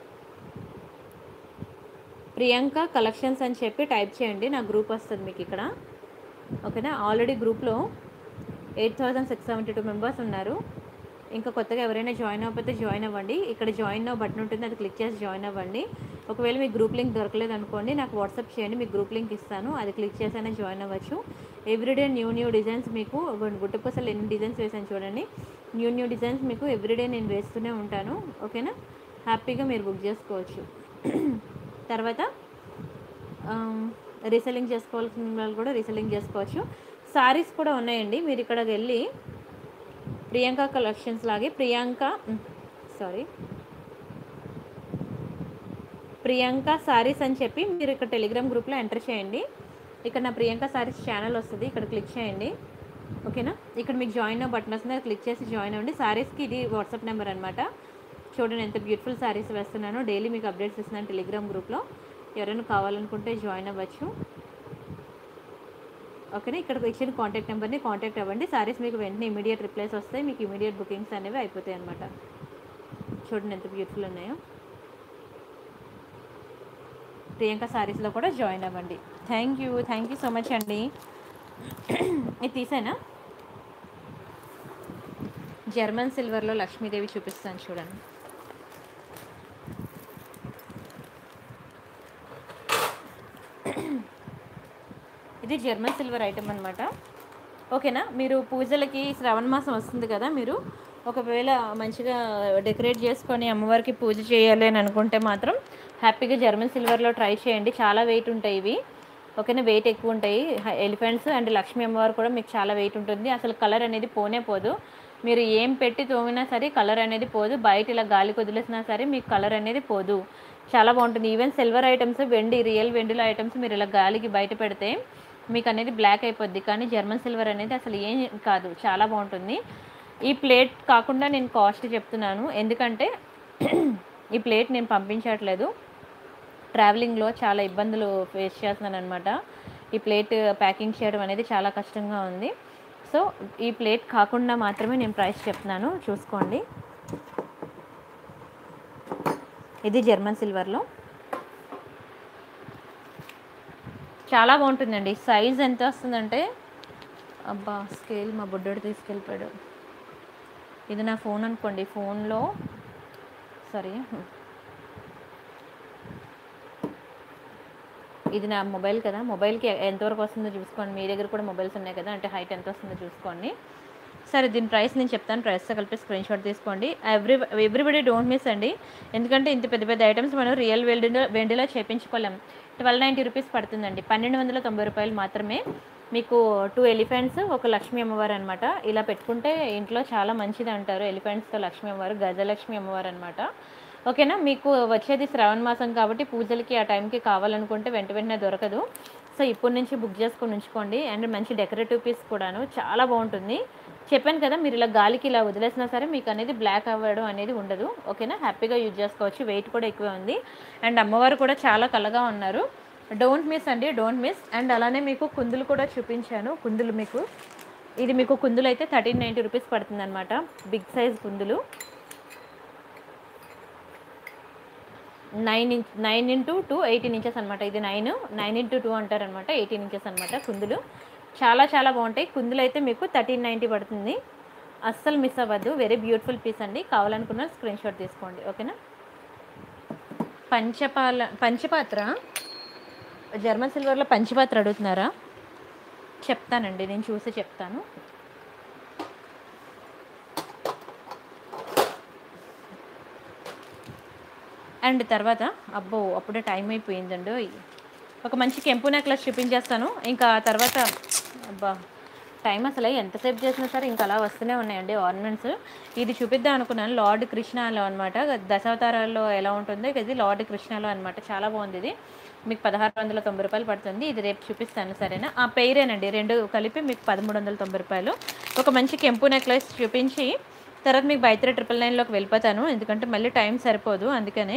ప్రియాంక కలెక్షన్స్ అని చెప్పి టైప్ చేయండి నా గ్రూప్ వస్తుంది మీకు ఇక్కడ ఓకేనా ఆల్రెడీ గ్రూప్లో eight thousand six seventy two members ఉన్నారు ఇంకా కొత్తగా ఎవరైనా జాయిన్ అవ్వకపోతే జాయిన్ అవ్వండి ఇక్కడ జాయిన్ అవ్వ బటన్ ఉంటుంది అది క్లిక్ చేసి జాయిన్ అవ్వండి ఒకవేళ మీకు గ్రూప్ లింక్ దొరకలేదు అనుకోండి నాకు వాట్సాప్ చేయండి మీకు గ్రూప్ లింక్ ఇస్తాను అది క్లిక్ చేసైనా జాయిన్ అవ్వచ్చు ఎవ్రీడే న్యూ న్యూ డిజైన్స్ మీకు గుట్టపసలు ఎన్ని డిజైన్స్ వేసాను చూడండి న్యూ న్యూ డిజైన్స్ మీకు ఎవ్రీడే నేను వేస్తూనే ఉంటాను ఓకేనా హ్యాపీగా మీరు బుక్ చేసుకోవచ్చు తర్వాత రీసెల్లింగ్ చేసుకోవాల్సిన వాళ్ళు కూడా రీసెల్లింగ్ చేసుకోవచ్చు సారీస్ కూడా ఉన్నాయండి మీరు ఇక్కడికి వెళ్ళి ప్రియాంక కలెక్షన్స్ లాగే ప్రియాంక సారీ ప్రియాంక సారీస్ అని చెప్పి మీరు ఇక్కడ టెలిగ్రామ్ గ్రూప్లో ఎంటర్ చేయండి ఇక్కడ నా ప్రియాంక సారీస్ ఛానల్ వస్తుంది ఇక్కడ క్లిక్ చేయండి ఓకేనా ఇక్కడ మీకు జాయిన్ బటన్ వస్తుంది అది క్లిక్ చేసి జాయిన్ అవ్వండి సారీస్కి ఇది వాట్సాప్ నెంబర్ అనమాట చూడండి ఎంత బ్యూటిఫుల్ సారీస్ వేస్తున్నాను డైలీ మీకు అప్డేట్స్ ఇస్తున్నాను టెలిగ్రామ్ గ్రూప్లో ఎవరైనా కావాలనుకుంటే జాయిన్ అవ్వచ్చు ఓకేనా ఇక్కడ ఇచ్చిన కాంటాక్ట్ నెంబర్ని కాంటాక్ట్ అవ్వండి సారీస్ మీకు వెంటనే ఇమీడియట్ రిప్లైస్ వస్తాయి మీకు ఇమీడియట్ బుకింగ్స్ అనేవి అయిపోతాయి అనమాట చూడండి ఎంత బ్యూటిఫుల్ ఉన్నాయో ప్రియాంక సారీస్లో కూడా జాయిన్ అవ్వండి thank you thank you so much అండి ఇది తీసేనా జర్మన్ సిల్వర్లో లక్ష్మీదేవి చూపిస్తాను చూడండి ఇది జర్మన్ సిల్వర్ ఐటమ్ అనమాట ఓకేనా మీరు పూజలకి శ్రావణ మాసం వస్తుంది కదా మీరు ఒకవేళ మంచిగా డెకరేట్ చేసుకొని అమ్మవారికి పూజ చేయాలి అని అనుకుంటే మాత్రం హ్యాపీగా జర్మన్ సిల్వర్లో ట్రై చేయండి చాలా వెయిట్ ఉంటాయి ఇవి ఓకేనా వెయిట్ ఎక్కువ ఉంటాయి ఎలిఫెంట్స్ అండ్ లక్ష్మీ అమ్మవారు కూడా మీకు చాలా వెయిట్ ఉంటుంది అసలు కలర్ అనేది పోనే పోదు మీరు ఏం పెట్టి తోమినా సరే కలర్ అనేది పోదు బయట ఇలా గాలి వదిలేసినా సరే మీకు కలర్ అనేది పోదు చాలా బాగుంటుంది ఈవెన్ సిల్వర్ ఐటమ్స్ వెండి రియల్ వెండిలో ఐటమ్స్ మీరు ఇలా గాలికి బయట పెడితే మీకు అనేది బ్లాక్ అయిపోద్ది కానీ జర్మన్ సిల్వర్ అనేది అసలు ఏం కాదు చాలా బాగుంటుంది ఈ ప్లేట్ కాకుండా నేను కాస్ట్ చెప్తున్నాను ఎందుకంటే ఈ ప్లేట్ నేను పంపించట్లేదు ట్రావెలింగ్లో చాలా ఇబ్బందులు ఫేస్ చేస్తున్నాను అనమాట ఈ ప్లేట్ ప్యాకింగ్ చేయడం అనేది చాలా కష్టంగా ఉంది సో ఈ ప్లేట్ కాకుండా మాత్రమే నేను ప్రైస్ చెప్తున్నాను చూసుకోండి ఇది జర్మన్ సిల్వర్లో చాలా బాగుంటుందండి సైజ్ ఎంత వస్తుందంటే అబ్బా స్కేల్ మా బుడ్డోడు తీసుకెళ్ళిపోయాడు ఇది నా ఫోన్ అనుకోండి ఫోన్లో సారీ ఇది నా మొబైల్ కదా మొబైల్కి ఎంతవరకు వస్తుందో చూసుకోండి మీ దగ్గర కూడా మొబైల్స్ ఉన్నాయి కదా అంటే హైట్ ఎంత వస్తుందో చూసుకోండి సరే దీని ప్రైస్ నేను చెప్తాను ప్రైస్తో కలిపి స్క్రీన్ షాట్ తీసుకోండి ఎవ్రీ ఎవ్రీబడి డోంట్ మిస్ అండి ఎందుకంటే ఇంత పెద్ద పెద్ద ఐటమ్స్ మనం రియల్ వెండిలో వెండిలో చేపించుకోలేం ట్వెల్వ్ నైంటీ రూపీస్ పడుతుందండి పన్నెండు వందల తొంభై రూపాయలు మాత్రమే మీకు టూ ఎలిఫెంట్స్ ఒక లక్ష్మీ అమ్మవారు అనమాట ఇలా పెట్టుకుంటే ఇంట్లో చాలా మంచిది అంటారు ఎలిఫెంట్స్తో లక్ష్మీ అమ్మవారు గజలక్ష్మి అమ్మవారు అనమాట ఓకేనా మీకు వచ్చేది శ్రావణ మాసం కాబట్టి పూజలకి ఆ టైంకి కావాలనుకుంటే వెంట వెంటనే దొరకదు సో ఇప్పటి నుంచి బుక్ చేసుకొని ఉంచుకోండి అండ్ మంచి డెకరేటివ్ పీస్ కూడాను చాలా బాగుంటుంది చెప్పాను కదా మీరు ఇలా గాలికి ఇలా వదిలేసినా సరే మీకు అనేది బ్లాక్ అవ్వడం అనేది ఉండదు ఓకేనా హ్యాపీగా యూజ్ చేసుకోవచ్చు వెయిట్ కూడా ఎక్కువే ఉంది అండ్ అమ్మవారు కూడా చాలా కలగా ఉన్నారు డోంట్ మిస్ అండి డోంట్ మిస్ అండ్ అలానే మీకు కుందులు కూడా చూపించాను కుందులు మీకు ఇది మీకు కుందులు అయితే థర్టీన్ నైంటీ రూపీస్ పడుతుంది అనమాట బిగ్ సైజ్ కుందులు nine inch nine into two eighteen inches అనమాట ఇది నైన్ నైన్ ఇంటూ టూ అంటారనమాట ఎయిటీన్ ఇంచెస్ అనమాట కుందులు చాలా చాలా బాగుంటాయి కుందులు అయితే మీకు థర్టీన్ నైంటీ పడుతుంది అస్సలు మిస్ అవ్వద్దు వెరీ బ్యూటిఫుల్ పీస్ అండి కావాలనుకున్న స్క్రీన్ షాట్ తీసుకోండి ఓకేనా పంచపాల పంచపాత్ర జర్మన్ సిల్వర్లో పంచపాత్ర అడుగుతున్నారా చెప్తానండి నేను చూసి చెప్తాను అండ్ తర్వాత అబ్బో అప్పుడే టైం అయిపోయిందండి ఒక మంచి కెంపు నెక్లెస్ చూపించేస్తాను ఇంకా తర్వాత అబ్బా టైం అసలు ఎంతసేపు చేసినా సరే ఇంకా అలా వస్తూనే ఉన్నాయండి ఆర్నమెంట్స్ ఇది చూపిద్దాం అనుకున్నాను లార్డ్ కృష్ణలో అనమాట దశావతారాల్లో ఎలా ఉంటుందో ఇది లార్డ్ కృష్ణలో అనమాట చాలా బాగుంది ఇది మీకు పదహారు వందల తొంభై రూపాయలు పడుతుంది ఇది రేపు చూపిస్తాను సరేనా ఆ పెయిరేనండి రెండు కలిపి మీకు పదమూడు వందల తొంభై రూపాయలు ఒక మంచి కెంపు నెక్లెస్ చూపించి తర్వాత మీకు బయట ట్రిపుల్ నైన్లోకి వెళ్ళిపోతాను ఎందుకంటే మళ్ళీ టైం సరిపోదు అందుకనే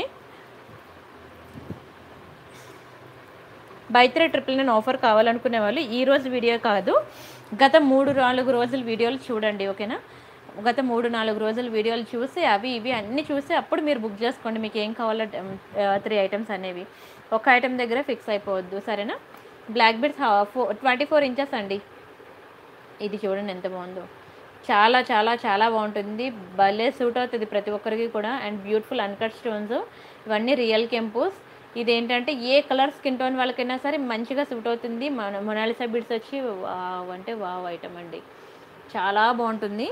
బైత్రే ట్రిపుల్ నైన్ ఆఫర్ కావాలనుకునే వాళ్ళు ఈ రోజు వీడియో కాదు గత మూడు నాలుగు రోజుల వీడియోలు చూడండి ఓకేనా గత మూడు నాలుగు రోజుల వీడియోలు చూసి అవి ఇవి అన్నీ చూసి అప్పుడు మీరు బుక్ చేసుకోండి మీకు ఏం కావాలో త్రీ ఐటమ్స్ అనేవి ఒక ఐటమ్ దగ్గర ఫిక్స్ అయిపోవద్దు సరేనా black beads four twenty four inches అండి ఇది చూడండి ఎంత బాగుందో చాలా చాలా చాలా బాగుంటుంది భలే సూట్ అవుతుంది ప్రతి ఒక్కరికి కూడా అండ్ బ్యూటిఫుల్ అన్కట్ స్టోన్స్ ఇవన్నీ రియల్ కెంపోస్ ఇదేంటంటే ఏ కలర్ స్కిన్ టోన్ వాళ్ళకైనా సరే మంచిగా సూట్ అవుతుంది మన మొనాలిసా బిడ్స్ వచ్చి వావ్ అంటే వావ్ ఐటమ్ అండి చాలా బాగుంటుంది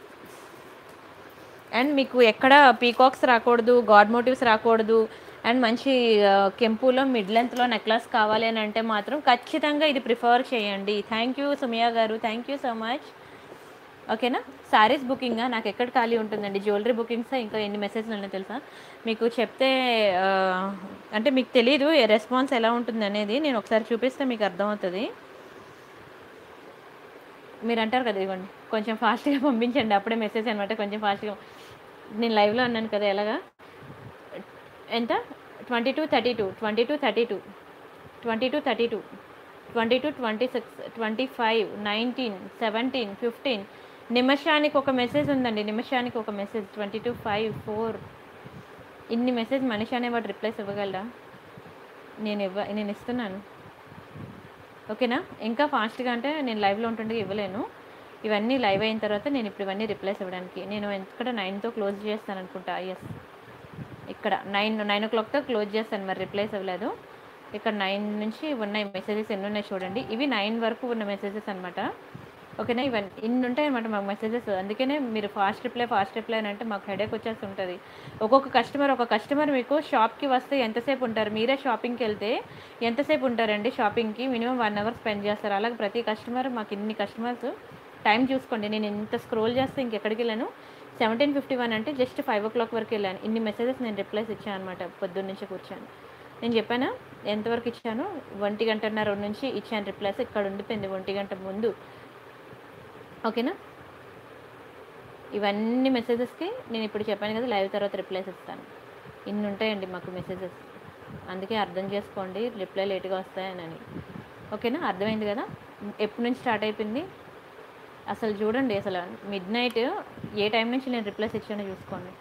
అండ్ మీకు ఎక్కడ పీకాక్స్ రాకూడదు గాడ్ మోటివ్స్ రాకూడదు అండ్ మంచి ఆ, కెంపులో మిడ్ లెంత్లో నెక్లెస్ కావాలి అని అంటే మాత్రం ఖచ్చితంగా ఇది ప్రిఫర్ చేయండి థ్యాంక్ యూ సుమియా గారు థ్యాంక్ యూ సో మచ్ ఓకేనా శారీస్ బుకింగ్ నాకు ఎక్కడ ఖాళీ ఉంటుందండి జ్యువెలరీ బుకింగ్స్ ఇంకా ఎన్ని మెసేజ్లు ఉన్నాయో తెలుసా మీకు చెప్తే ఆ, అంటే మీకు తెలియదు రెస్పాన్స్ ఎలా ఉంటుంది అనేది నేను ఒకసారి చూపిస్తే మీకు అర్థమవుతుంది మీరు అంటారు కదా ఇవ్వండి కొంచెం ఫాస్ట్గా పంపించండి అప్పుడే మెసేజ్ అనమాట కొంచెం ఫాస్ట్గా నేను లైవ్లో ఉన్నాను కదా ఎలాగా ఎంత twenty two thirty two twenty two thirty two twenty two thirty two twenty two twenty six twenty five nineteen seventeen fifteen నిమిషానికి ఒక మెసేజ్ ఉందండి నిమిషానికి ఒక message twenty two five four ఇన్ని మెసేజ్ మనిషి అనేవాడు రిప్లైస్ ఇవ్వగలరా నేను ఇవ్వ నేను ఇస్తున్నాను ఓకేనా ఇంకా ఫాస్ట్గా అంటే నేను లైవ్లో ఉంటుండే ఇవ్వలేను ఇవన్నీ లైవ్ అయిన తర్వాత నేను ఇప్పుడు ఇవన్నీ రిప్లైస్ ఇవ్వడానికి నేను ఇక్కడ నైన్తో క్లోజ్ చేస్తాను అనుకుంటా ఎస్ ఇక్కడ నైన్ నైన్ ఓ క్లాక్తో క్లోజ్ చేస్తాను మరి రిప్లైస్ ఇవ్వలేదు ఇక్కడ నైన్ నుంచి ఉన్నాయి మెసేజెస్ ఎన్ని ఉన్నాయి చూడండి ఇవి నైన్ వరకు ఉన్న మెసేజెస్ అనమాట ఓకేనా ఇవన్నీ ఇన్ని ఉంటాయి అనమాట మాకు మెసేజెస్ అందుకనే మీరు ఫాస్ట్ రిప్లై ఫాస్ట్ రిప్లై అని అంటే మాకు హెడేక్ వచ్చేస్తుంటుంది ఒక్కొక్క కస్టమర్ ఒక కస్టమర్ మీకు షాప్కి వస్తే ఎంతసేపు ఉంటారు మీరే షాపింగ్కి వెళ్తే ఎంతసేపు ఉంటారండి షాపింగ్కి మినిమం వన్ అవర్ స్పెండ్ చేస్తారు అలాగే ప్రతి కస్టమర్ మాకు ఇన్ని కస్టమర్స్ టైం చూసుకోండి నేను ఇంత స్క్రోల్ చేస్తే ఇంకెక్కడికి వెళ్ళాను సెవెంటీన్ ఫిఫ్టీ వన్ అంటే జస్ట్ ఫైవ్ ఓ క్లాక్ వరకు వెళ్ళాను ఇన్ని మెసేజెస్ నేను రిప్లైస్ ఇచ్చాను అనమాట పొద్దున్న నుంచి కూర్చొని నేను చెప్పానా ఎంతవరకు ఇచ్చాను ఒంటి గంటన్నర నుంచి ఇచ్చాను రిప్లైస్ ఇక్కడ ఉండిపోయింది ఒంటి గంట ముందు ఓకేనా ఇవన్నీ మెసేజెస్కి నేను ఇప్పుడు చెప్పాను కదా లైవ్ తర్వాత రిప్లైస్ ఇస్తాను ఇన్ని ఉంటాయండి మాకు మెసేజెస్ అందుకే అర్థం చేసుకోండి రిప్లై లేట్గా వస్తాయని ఓకేనా అర్థమైంది కదా ఎప్పటి నుంచి స్టార్ట్ అయిపోయింది అసలు చూడండి అసలు మిడ్ నైట్ ఏ టైం నుంచి నేను రిప్లైస్ ఇచ్చానో చూసుకోండి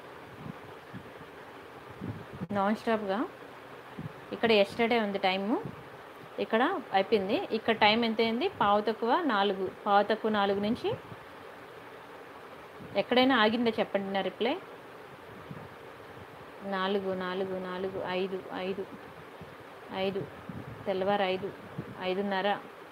నాన్ స్టాప్గా ఇక్కడ ఎస్టర్డే ఉంది టైము ఇక్కడ అయిపోయింది ఇక్కడ టైం ఎంత అయింది పావు తక్కువ నాలుగు పావు తక్కువ నాలుగు నుంచి ఎక్కడైనా ఆగిందో చెప్పండి నా రిప్లై నాలుగు నాలుగు నాలుగు ఐదు ఐదు ఐదు తెల్లవారు ఐదు ఐదున్నర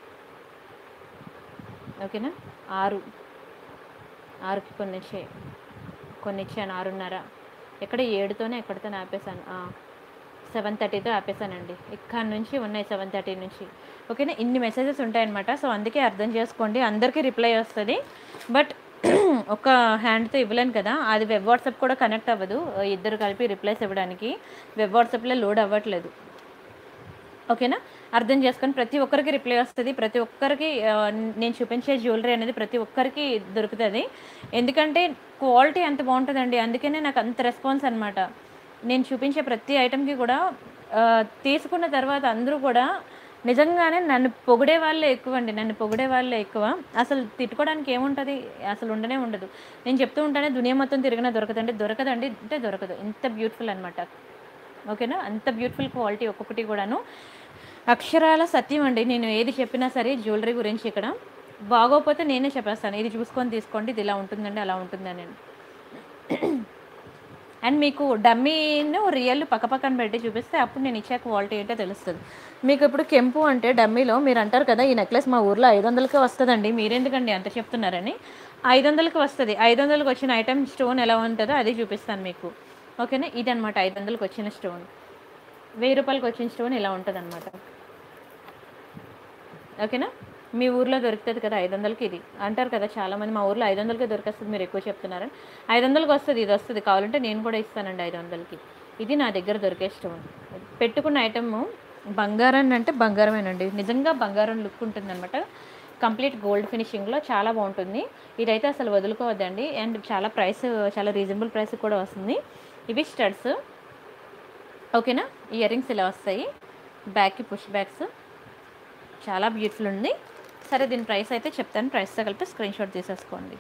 ఓకేనా ఆరు ఆరుకి కొన్ని ఇచ్చాయి కొన్ని ఇచ్చాను ఆరున్నర ఎక్కడ ఏడుతోనే ఎక్కడితోనే ఆపేశాను సెవెన్ థర్టీతో ఆపేశానండి ఇక్కడ నుంచి ఉన్నాయి సెవెన్ థర్టీ నుంచి ఓకేనా ఇన్ని మెసేజెస్ ఉంటాయన్నమాట సో అందుకే అర్థం చేసుకోండి అందరికీ రిప్లై వస్తుంది బట్ ఒక హ్యాండ్తో ఇవ్వలేను కదా అది వెబ్ వాట్సాప్ కూడా కనెక్ట్ అవ్వదు ఇద్దరు కలిపి రిప్లైస్ ఇవ్వడానికి వెబ్ వాట్సాప్లో లోడ్ అవ్వట్లేదు ఓకేనా అర్థం చేసుకొని ప్రతి ఒక్కరికి రిప్లై వస్తుంది ప్రతి ఒక్కరికి ఆ, నేను చూపించే జ్యువెలరీ అనేది ప్రతి ఒక్కరికి దొరుకుతుంది ఎందుకంటే క్వాలిటీ అంత బాగుంటుందండి అందుకనే నాకు అంత రెస్పాన్స్ అనమాట నేను చూపించే ప్రతి ఐటెంకి కూడా ఆ, తీసుకున్న తర్వాత అందరూ కూడా నిజంగానే నన్ను పొగిడే వాళ్ళే ఎక్కువ అండి నన్ను పొగిడే వాళ్ళే ఎక్కువ అసలు తిట్టుకోవడానికి ఏముంటుంది అసలు ఉండనే ఉండదు నేను చెప్తూ ఉంటానే దునియా మొత్తం తిరిగినా దొరకదండి దొరకదండి అంటే దొరకదు ఇంత బ్యూటిఫుల్ అనమాట ఓకేనా అంత బ్యూటిఫుల్ క్వాలిటీ ఒక్కొక్కటి కూడాను అక్షరాల సత్యం అండి నేను ఏది చెప్పినా సరే జ్యువెలరీ గురించి ఇక్కడ బాగోకపోతే నేనే చెప్పేస్తాను ఇది చూసుకొని తీసుకోండి ఇది ఇలా ఉంటుందండి అలా ఉంటుందని అండ్ మీకు డమ్మీను రియల్ పక్కపక్కన పెట్టి చూపిస్తే అప్పుడు నేను ఇచ్చే క్వాలిటీ ఏంటో తెలుస్తుంది మీకు ఇప్పుడు కెంపు అంటే డమ్మీలో మీరు అంటారు కదా ఈ నెక్లెస్ మా ఊర్లో ఐదు వందలకే వస్తుందండి మీరెందుకండి అంత చెప్తున్నారని ఐదు వందలకి వస్తుంది ఐదు వందలకి వచ్చిన ఐటమ్ స్టోన్ ఎలా ఉంటుందో అది చూపిస్తాను మీకు ఓకేనా ఇది అనమాట ఐదు వందలకి వచ్చిన స్టోన్ వెయ్యి రూపాయలకి వచ్చిన స్టోన్ ఇలా ఉంటుంది అనమాట ఓకేనా మీ ఊర్లో దొరుకుతుంది కదా ఐదు వందలకి ఇది అంటారు కదా చాలామంది మా ఊర్లో ఐదు వందలకి దొరికేస్తుంది మీరు ఎక్కువ చెప్తున్నారని ఐదు వందలకి వస్తుంది ఇది వస్తుంది కావాలంటే నేను కూడా ఇస్తానండి ఐదు వందలకి ఇది నా దగ్గర దొరికే స్టోన్ పెట్టుకున్న ఐటమ్ బంగారం అంటే బంగారమేనండి నిజంగా బంగారం లుక్ ఉంటుంది అనమాట కంప్లీట్ గోల్డ్ ఫినిషింగ్లో చాలా బాగుంటుంది ఇదైతే అసలు వదులుకోవద్దండి అండ్ చాలా ప్రైస్ చాలా రీజనబుల్ ప్రైస్ కూడా వస్తుంది ఇవి స్టడ్స్ ఓకేనా ఇయర్ రింగ్స్ ఇలా వస్తాయి బ్యాక్కి పుష్ బ్యాగ్స్ చాలా బ్యూటిఫుల్ ఉంది సరే దీని ప్రైస్ అయితే చెప్తాను ప్రైస్తో కలిపి స్క్రీన్ షాట్ తీసేసుకోండి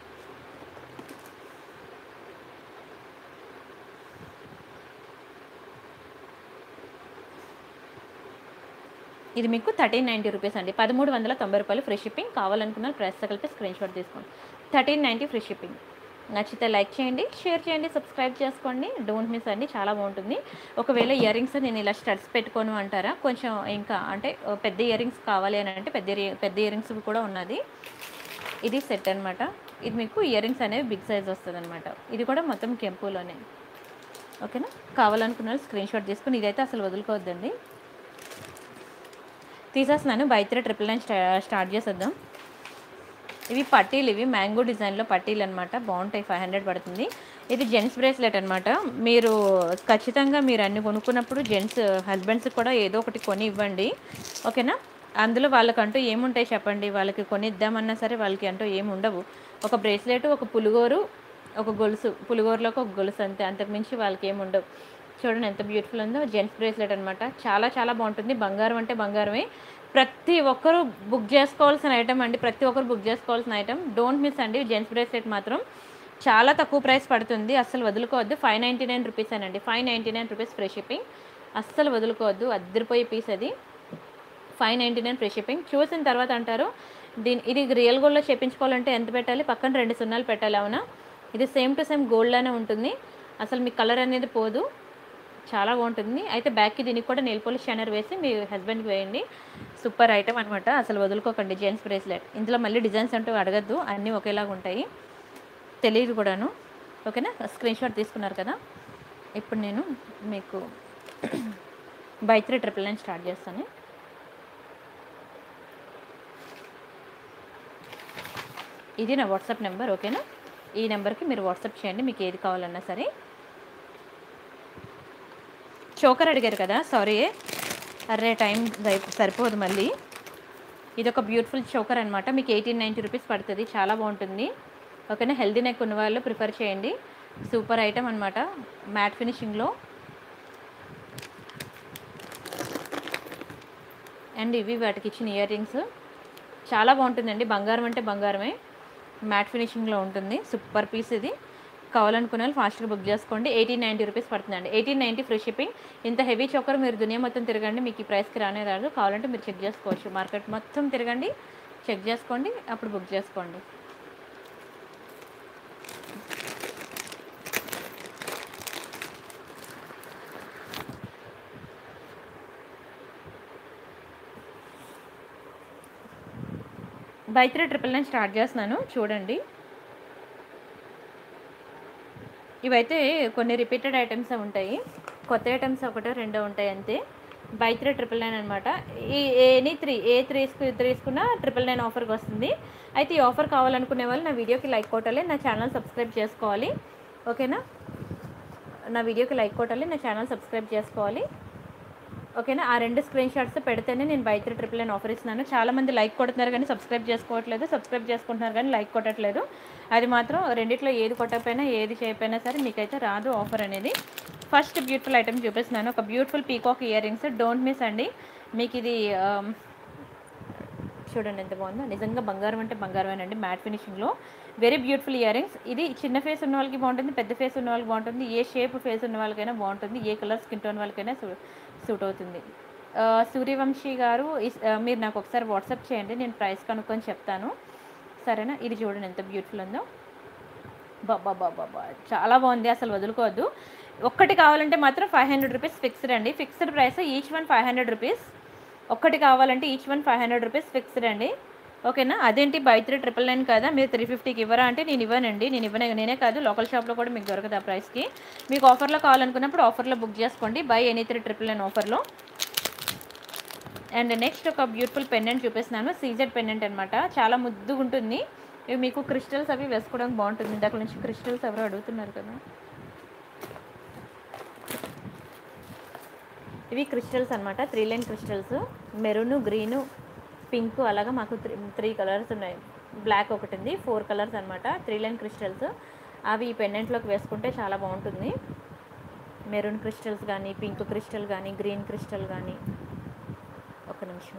ఇది మీకు థర్టీన్ నైంటీ రూపీస్ అండి పదమూడు వందల తొంభై రూపాయలు ఫ్రీ షిప్పింగ్ కావాలనుకున్న ప్రైస్తో కలిపి స్క్రీన్ షాట్ తీసుకోండి థర్టీన్ నైంటీ ఫ్రీ షిప్పింగ్ నచ్చితే లైక్ చేయండి షేర్ చేయండి సబ్స్క్రైబ్ చేసుకోండి డోంట్ మిస్ అండి చాలా బాగుంటుంది ఒకవేళ ఇయర్ రింగ్స్ నేను ఇలా స్టడ్స్ పెట్టుకోను అంటారా కొంచెం ఇంకా అంటే ఓ పెద్ద ఇయర్ రింగ్స్ కావాలి అని అంటే పెద్ద ear- పెద్ద ఇయర్ రింగ్స్ కూడా ఉన్నది ఇది సెట్ అన్నమాట ఇది మీకు ఇయర్ రింగ్స్ అనేవి బిగ్ సైజ్ వస్తుంది అనమాట ఇది కూడా మొత్తం కెంపులోనే ఓకేనా కావాలనుకున్న వాళ్ళు స్క్రీన్ షాట్ తీసుకుని ఇదైతే అసలు వదులుకోవద్దండి తీసేస్తున్నాను బయట ట్రిపుల్ నైన్ స్టా స్టార్ట్ చేసేద్దాం ఇవి పట్టీలు ఇవి మ్యాంగో డిజైన్లో పట్టీలు అనమాట బాగుంటాయి ఫైవ్ హండ్రెడ్ పడుతుంది ఇది జెంట్స్ బ్రేస్లెట్ అనమాట మీరు ఖచ్చితంగా మీరు అన్ని కొనుక్కున్నప్పుడు జెంట్స్ హస్బెండ్స్కి కూడా ఏదో ఒకటి కొని ఇవ్వండి ఓకేనా అందులో వాళ్ళకంటూ ఏముంటాయి చెప్పండి వాళ్ళకి కొని ఇద్దామన్నా సరే వాళ్ళకి అంటూ ఏమి ఉండవు ఒక బ్రేస్లెట్ ఒక పులిగోరు ఒక గొలుసు పులిగోరులోకి ఒక గొలుసు అంతే అంతకుమించి వాళ్ళకి ఏమి ఉండవు చూడండి ఎంత బ్యూటిఫుల్ ఉందో జెంట్స్ బ్రేస్లెట్ అనమాట చాలా చాలా బాగుంటుంది బంగారం అంటే బంగారమే ప్రతి ఒక్కరు బుక్ చేసుకోవాల్సిన ఐటమ్ అండి ప్రతి ఒక్కరు బుక్ చేసుకోవాల్సిన ఐటమ్ డోంట్ మిస్ అండి జెంట్స్ బ్రేస్లెట్ మాత్రం చాలా తక్కువ ప్రైస్ పడుతుంది అస్సలు వదులుకోవద్దు ఫైవ్ నైంటీ నైన్ రూపీస్ అనండి five ninety nine rupees free shipping అస్సలు వదులుకోవద్దు అద్దరిపోయే పీస్ అది five ninety nine free shipping చూసిన తర్వాత అంటారు దీని ఇది రియల్ గోల్డ్లో చేపించుకోవాలంటే ఎంత పెట్టాలి పక్కన రెండు సున్నాలు పెట్టాలి అవునా ఇది సేమ్ టు సేమ్ గోల్డ్లానే ఉంటుంది అసలు మీ కలర్ అనేది పోదు చాలా బాగుంటుంది అయితే బ్యాక్కి దీనికి కూడా నెయిల్ పాలిష్ షైనర్ వేసి మీ హస్బెండ్కి వేయండి సూపర్ ఐటమ్ అనమాట అసలు వదులుకోకండి జెంట్స్ బ్రేస్లెట్ ఇందులో మళ్ళీ డిజైన్స్ అంటూ అడగద్దు అన్నీ ఒకేలాగా ఉంటాయి తెలియదు కూడాను ఓకేనా స్క్రీన్ షాట్ తీసుకున్నారు కదా ఇప్పుడు నేను మీకు buy three triple nine start చేస్తాను ఇది నా వాట్సాప్ నెంబర్ ఓకేనా ఈ నెంబర్కి మీరు వాట్సాప్ చేయండి మీకు ఏది కావాలన్నా సరే చోకర్ అడిగారు కదా సారీ అరే టైం సరి- సరిపోదు మళ్ళీ ఇది ఒక బ్యూటిఫుల్ చోకర్ అనమాట మీకు ఎయిటీన్ నైంటీ రూపీస్ పడుతుంది చాలా బాగుంటుంది ఓకేనా హెల్దీ నెక్ ఉన్న వాళ్ళు ప్రిఫర్ చేయండి సూపర్ ఐటమ్ అనమాట మ్యాట్ ఫినిషింగ్లో అండ్ ఇవి వాటికి ఇచ్చిన ఇయర్ రింగ్స్ చాలా బాగుంటుందండి బంగారం అంటే బంగారమే మ్యాట్ ఫినిషింగ్లో ఉంటుంది సూపర్ పీస్ ఇది కావాలనుకున్న వాళ్ళు ఫాస్ట్గా బుక్ చేసుకోండి ఎయిటీన్ నైంటీ రూపీస్ పడుతుందండి ఎయిటీన్ నైంటీ ఫ్రీ షిప్పింగ్ ఇంత హెవీ చోకర్ మీరు దునియా మొత్తం తిరగండి మీకు ఈ ప్రైస్కి రానే రాదు కావాలంటే మీరు చెక్ చేసుకోవచ్చు మార్కెట్ మొత్తం తిరగండి చెక్ చేసుకోండి అప్పుడు బుక్ చేసుకోండి buy three triple nine start చేస్తున్నాను చూడండి ఇవైతే కొన్ని రిపీటెడ్ ఐటమ్స్ ఉంటాయి కొత్త ఐటమ్స్ ఒకటో రెండో ఉంటాయి అంతే బై త్రీ ట్రిపుల్ నైన్ అనమాట ఈ ఎనీ త్రీ ఏ త్రీ తీసుకున్నా ట్రిపుల్ నైన్ ఆఫర్కి వస్తుంది అయితే ఈ ఆఫర్ కావాలనుకునే వాళ్ళు నా వీడియోకి లైక్ కొట్టాలి నా ఛానల్ సబ్స్క్రైబ్ చేసుకోవాలి ఓకేనా నా వీడియోకి లైక్ కొట్టాలి నా ఛానల్ సబ్స్క్రైబ్ చేసుకోవాలి ఓకేనా ఆ రెండు స్క్రీన్ షాట్స్ పెడితేనే నేను buy three triple nine offer ఇస్తున్నాను చాలా మంది లైక్ కొడుతున్నారు కానీ సబ్స్క్రైబ్ చేసుకోవట్లేదు సబ్స్క్రైబ్ చేసుకుంటున్నారు కానీ లైక్ కొట్టట్లేదు అది మాత్రం రెండిట్లో ఏది కొట్టకపోయినా ఏది చేయకపోయినా సరే మీకైతే రాదు ఆఫర్ అనేది ఫస్ట్ బ్యూటిఫుల్ ఐటమ్ చూపిస్తున్నాను ఒక beautiful peacock ear rings don't miss అండి మీకు ఇది ఆమ్, చూడండి ఎంత బాగుందో నిజంగా బంగారం అంటే బంగారమేనండి మ్యాట్ ఫినిషింగ్లో వెరీ బ్యూటిఫుల్ ఇయర్ రింగ్స్ ఇది చిన్న ఫేస్ ఉన్న వాళ్ళకి బాగుంటుంది పెద్ద ఫేస్ ఉన్న వాళ్ళకి బాగుంటుంది ఏ షేప్ ఫేస్ ఉన్న వాళ్ళకైనా బాగుంటుంది ఏ కలర్ స్కిన్ టోన్ వాళ్ళకైనా సూ- సూట్ అవుతుంది ఆ, సూర్యవంశీ గారు ఇస్- ఆ, మీరు నాకు ఒకసారి వాట్సాప్ చేయండి నేను ప్రైస్ కనుక్కొని చెప్తాను సరేనా ఇది చూడండి ఎంత బ్యూటిఫుల్ ఉందో బాబా బాబా చాలా బాగుంది అసలు వదులుకోవద్దు ఒక్కటి కావాలంటే మాత్రం ఫైవ్ హండ్రెడ్ రూపీస్ ఫిక్స్డ్ అండి fixed price each one five hundred rupees ఒక్కటి కావాలంటే each one five hundred rupees fixed అండి ఓకేనా అదేంటి బై త్రీ ట్రిపుల్ నైన్ కదా మీరు త్రీ ఫిఫ్టీకి ఇవ్వరా అంటే నేను ఇవ్వనండి నేను ఇవ్వనే నేనే కాదు లోకల్ షాప్లో కూడా మీకు దొరకదు ఆ ప్రైస్కి మీకు ఆఫర్లో కావాలనుకున్నప్పుడు ఆఫర్లో బుక్ చేసుకోండి buy any three triple nine ఆఫర్లో అండ్ నెక్స్ట్ ఒక బ్యూటిఫుల్ పెండెంట్ చూపిస్తున్నాను సీజెడ్ పెండెంట్ అనమాట చాలా ముద్దుగా ఉంటుంది ఇవి మీకు క్రిస్టల్స్ అవి వేసుకోవడానికి బాగుంటుంది ఇందాక నుంచి క్రిస్టల్స్ ఎవరు అడుగుతున్నారు కదా ఇవి క్రిస్టల్స్ అనమాట three line crystals maroon green pink అలాగా మాకు త్రీ త్రీ కలర్స్ ఉన్నాయి బ్లాక్ ఒకటి ఉంది ఫోర్ కలర్స్ అనమాట త్రీ లైన్ క్రిస్టల్స్ అవి ఈ పెండెంట్లోకి వేసుకుంటే చాలా బాగుంటుంది మెరూన్ క్రిస్టల్స్ కానీ పింక్ క్రిస్టల్ కానీ గ్రీన్ క్రిస్టల్ కానీ ఒక నిమిషం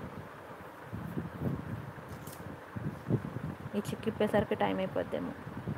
ఈ చిక్కిప్పేసరికి టైం అయిపోద్దేమో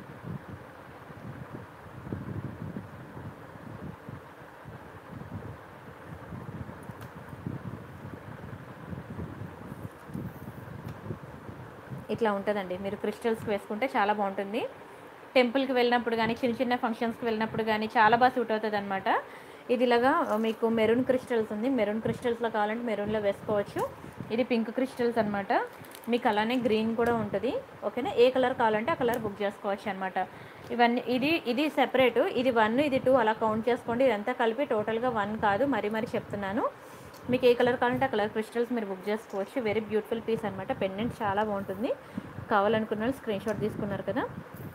ఇట్లా ఉంటుందండి మీరు క్రిస్టల్స్కి వేసుకుంటే చాలా బాగుంటుంది టెంపుల్కి వెళ్ళినప్పుడు కానీ చిన్న చిన్న ఫంక్షన్స్కి వెళ్ళినప్పుడు కానీ చాలా బాగా సూట్ అవుతుంది అనమాట ఇది ఇలాగా మీకు మెరూన్ క్రిస్టల్స్ ఉంది మెరూన్ క్రిస్టల్స్లో కావాలంటే మెరూన్లో వేసుకోవచ్చు ఇది పింక్ క్రిస్టల్స్ అనమాట మీకు అలానే గ్రీన్ కూడా ఉంటుంది ఓకేనా ఏ కలర్ కావాలంటే ఆ కలర్ బుక్ చేసుకోవచ్చు అనమాట ఇవన్నీ ఇది ఇది సెపరేట్ ఇది వన్ ఇది టూ అలా కౌంట్ చేసుకోండి ఇదంతా కలిపి టోటల్గా వన్ కాదు మరీ మరీ చెప్తున్నాను మీకు ఏ కలర్ కావాలంటే ఆ కలర్ క్రిస్టల్స్ మీరు బుక్ చేసుకోవచ్చు వెరీ బ్యూటిఫుల్ పీస్ అనమాట పెండెంట్ చాలా బాగుంటుంది కావాలనుకున్న వాళ్ళు స్క్రీన్ షాట్ తీసుకున్నారు కదా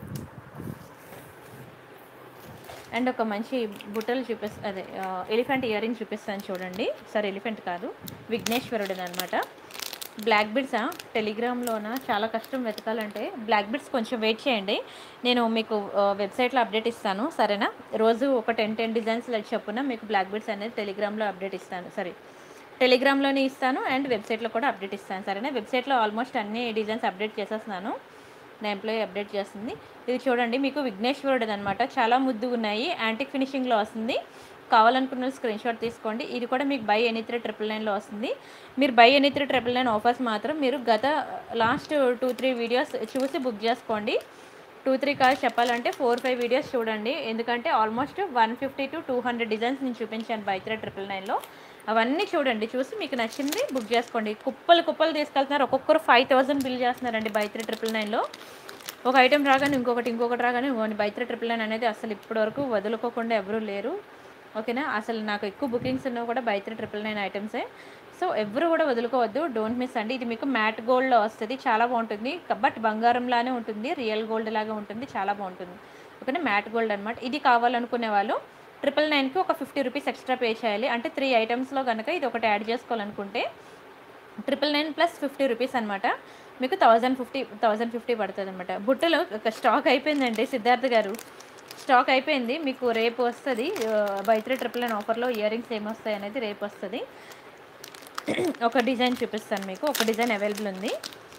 అండ్ ఒక మంచి బుట్టలు చూపిస్ అదే ఎలిఫెంట్ ఇయర్ రింగ్స్ చూపిస్తాను చూడండి సారీ ఎలిఫెంట్ కాదు విఘ్నేశ్వరుడిది అనమాట బ్లాక్ బిడ్సా టెలిగ్రామ్లోన చాలా కష్టం వెతకాలంటే బ్లాక్ బిడ్స్ కొంచెం వెయిట్ చేయండి నేను మీకు వెబ్సైట్లో అప్డేట్ ఇస్తాను సరేనా రోజు ఒక టెన్ టెన్ డిజైన్స్ చొప్పున మీకు బ్లాక్ బిడ్స్ అనేది టెలిగ్రామ్లో అప్డేట్ ఇస్తాను సరే టెలిగ్రామ్లోనే ఇస్తాను అండ్ వెబ్సైట్లో కూడా అప్డేట్ ఇస్తాను సరేనా వెబ్సైట్లో ఆల్మోస్ట్ అన్ని డిజైన్స్ అప్డేట్ చేసేస్తున్నాను నా ఎంప్లాయీ అప్డేట్ చేస్తుంది ఇది చూడండి మీకు విఘ్నేశ్వరుడు అనమాట చాలా ముద్దుగా ఉన్నాయి యాంటిక్ ఫినిషింగ్లో వస్తుంది కావాలనుకున్న స్క్రీన్ షాట్ తీసుకోండి ఇది కూడా మీకు బై ఎనీ త్రీ ట్రిపుల్ నైన్లో వస్తుంది మీరు by any three triple nine offers మాత్రం మీరు గత లాస్ట్ టూ త్రీ వీడియోస్ చూసి బుక్ చేసుకోండి టూ త్రీ కాల్స్ చెప్పాలంటే ఫోర్ ఫైవ్ వీడియోస్ చూడండి ఎందుకంటే almost one fifty to two hundred designs నేను చూపించాను బై త్రీ ట్రిపుల్ నైన్లో అవన్నీ చూడండి చూసి మీకు నచ్చింది బుక్ చేసుకోండి కుప్పలు కుప్పలు తీసుకెళ్తున్నారు ఒక్కొక్కరు ఫైవ్ థౌసండ్ బిల్ చేస్తున్నారండి బై త్రీ ట్రిపుల్ నైన్లో ఒక ఐటెం రాగానే ఇంకొకటి ఇంకొకటి రాగానే ఇంకోటి బై త్రీ ట్రిపుల్ నైన్ అనేది అసలు ఇప్పటివరకు వదులుకోకుండా ఎవరూ లేరు ఓకేనా అసలు నాకు ఎక్కువ బుకింగ్స్ ఉన్నవి కూడా బై త్రీ ట్రిపుల్ నైన్ ఐటమ్సే సో ఎవరు కూడా వదులుకోవద్దు డోంట్ మిస్ అండి ఇది మీకు మ్యాట్ గోల్డ్లో వస్తుంది చాలా బాగుంటుంది బట్ బంగారంలానే ఉంటుంది రియల్ గోల్డ్ లాగా ఉంటుంది చాలా బాగుంటుంది ఓకేనా మ్యాట్ గోల్డ్ అనమాట ఇది కావాలనుకునే వాళ్ళు ట్రిపుల్ నైన్కి ఒక ఫిఫ్టీ రూపీస్ ఎక్స్ట్రా పే చేయాలి అంటే త్రీ ఐటమ్స్లో కనుక ఇది ఒకటి యాడ్ చేసుకోవాలనుకుంటే triple nine plus fifty rupees అనమాట మీకు థౌజండ్ ఫిఫ్టీ థౌజండ్ ఫిఫ్టీ పడుతుంది అనమాట బుట్టలో ఒక స్టాక్ అయిపోయిందండి సిద్ధార్థ్ గారు స్టాక్ అయిపోయింది మీకు రేపు వస్తుంది బై త్రీ ట్రిపుల్ నైన్ ఆఫర్లో ఇయర్ రింగ్స్ ఏమొస్తాయి అనేది రేపు వస్తుంది ఒక డిజైన్ చూపిస్తాను మీకు ఒక డిజైన్ అవైలబుల్ ఉంది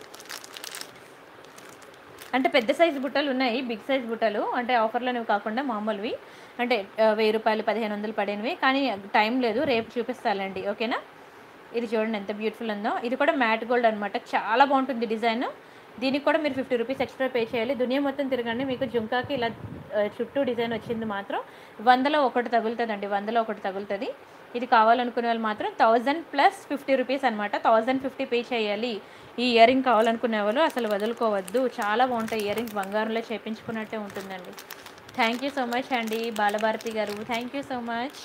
అంటే పెద్ద సైజ్ బుట్టలు ఉన్నాయి బిగ్ సైజ్ బుట్టలు అంటే ఆఫర్లోనివి కాకుండా మామూలువి అంటే ఆ, వెయ్యి రూపాయలు పదిహేను వందలు పడినవి కానీ టైం లేదు రేపు చూపిస్తానండి ఓకేనా ఇది చూడండి ఎంత బ్యూటిఫుల్ ఉందో ఇది కూడా మ్యాట్ గోల్డ్ అనమాట చాలా బాగుంటుంది డిజైన్ దీనికి కూడా మీరు ఫిఫ్టీ రూపీస్ ఎక్స్ట్రా పే చేయాలి దునియా మొత్తం తిరగండి మీకు జుంకాకి ఇలా ఆ, చుట్టూ డిజైన్ వచ్చింది మాత్రం వందలో ఒకటి తగులుతుందండి వందలో ఒకటి తగులుతుంది ఇది కావాలనుకునే వాళ్ళు మాత్రం థౌజండ్ ప్లస్ ఫిఫ్టీ రూపీస్ అనమాట థౌజండ్ ఫిఫ్టీ పే చేయాలి ఈ ఇయర్ రింగ్ కావాలనుకునే వాళ్ళు అసలు వదులుకోవద్దు చాలా బాగుంటాయి ఇయర్ రింగ్స్ బంగారంలో చేపించుకున్నట్టే ఉంటుందండి థ్యాంక్ యూ సో మచ్ అండి బాలభారతి గారు thank you so much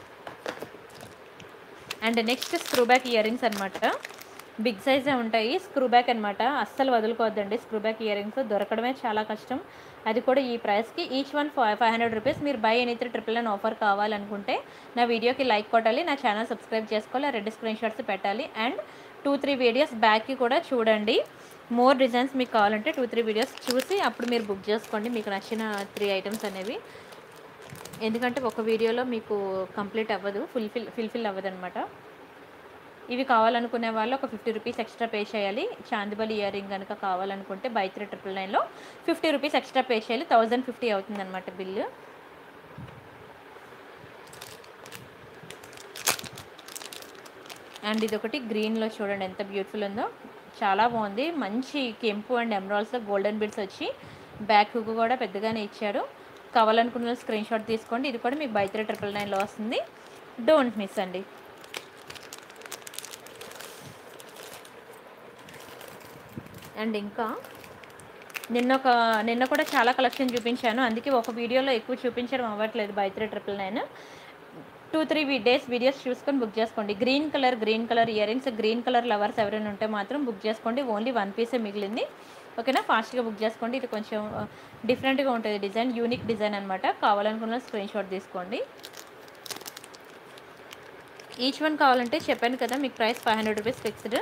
and next screw back ear rings అనమాట బిగ్ సైజే ఉంటాయి స్క్రూ బ్యాక్ అనమాట అస్సలు వదులుకోవద్దండి స్క్రూ బ్యాక్ ఇయర్ రింగ్స్ దొరకడమే చాలా కష్టం అది కూడా ఈ ప్రైస్కి each one five five hundred rupees మీరు by any three triple nine offer కావాలనుకుంటే నా వీడియోకి లైక్ కొట్టాలి నా ఛానల్ సబ్స్క్రైబ్ చేసుకోవాలి రెండు స్క్రీన్ షాట్స్ పెట్టాలి అండ్ టూ త్రీ వీడియోస్ బ్యాక్కి కూడా చూడండి మోర్ డిజైన్స్ మీకు కావాలంటే టూ త్రీ వీడియోస్ చూసి అప్పుడు మీరు బుక్ చేసుకోండి మీకు నచ్చిన త్రీ ఐటమ్స్ అనేవి ఎందుకంటే ఒక వీడియోలో మీకు కంప్లీట్ అవ్వదు ఫుల్ఫిల్ ఫుల్ఫిల్ అవ్వదు అనమాట ఇవి కావాలనుకునే వాళ్ళు ఒక ఫిఫ్టీ రూపీస్ ఎక్స్ట్రా పే చేయాలి చాందిబల్ ఇయర్ రింగ్ కనుక కావాలనుకుంటే బై త్రీ ట్రిపుల్ నైన్లో ఫిఫ్టీ రూపీస్ ఎక్స్ట్రా పే చేయాలి థౌజండ్ ఫిఫ్టీ అవుతుంది అనమాట బిల్లు అండ్ ఇది ఒకటి గ్రీన్లో చూడండి ఎంత బ్యూటిఫుల్ ఉందో చాలా బాగుంది మంచి కెంపు అండ్ ఎమరాల్స్లో గోల్డెన్ బిడ్స్ వచ్చి బ్యాక్ హుక్ కూడా పెద్దగానే ఇచ్చాడు కావాలనుకున్న స్క్రీన్ షాట్ తీసుకోండి ఇది కూడా మీకు బై త్రీ ట్రిపుల్ నైన్లో వస్తుంది డోంట్ మిస్ అండి అండ్ ఇంకా నిన్న ఒక నిన్న కూడా చాలా కలెక్షన్ చూపించాను అందుకే ఒక వీడియోలో ఎక్కువ చూపించడం అవ్వట్లేదు by three triple nine two three days videos చూసుకొని బుక్ చేసుకోండి green colour green colour ear rings green colour lovers ఎవరైనా ఉంటే మాత్రం బుక్ చేసుకోండి ఓన్లీ వన్ పీసే మిగిలింది ఓకేనా ఫాస్ట్గా బుక్ చేసుకోండి ఇది కొంచెం డిఫరెంట్గా ఉంటుంది డిజైన్ యూనిక్ డిజైన్ అనమాట కావాలనుకున్న స్క్రీన్ షాట్ తీసుకోండి ఈచ్ వన్ కావాలంటే చెప్పాను కదా మీకు price five hundred rupees fixed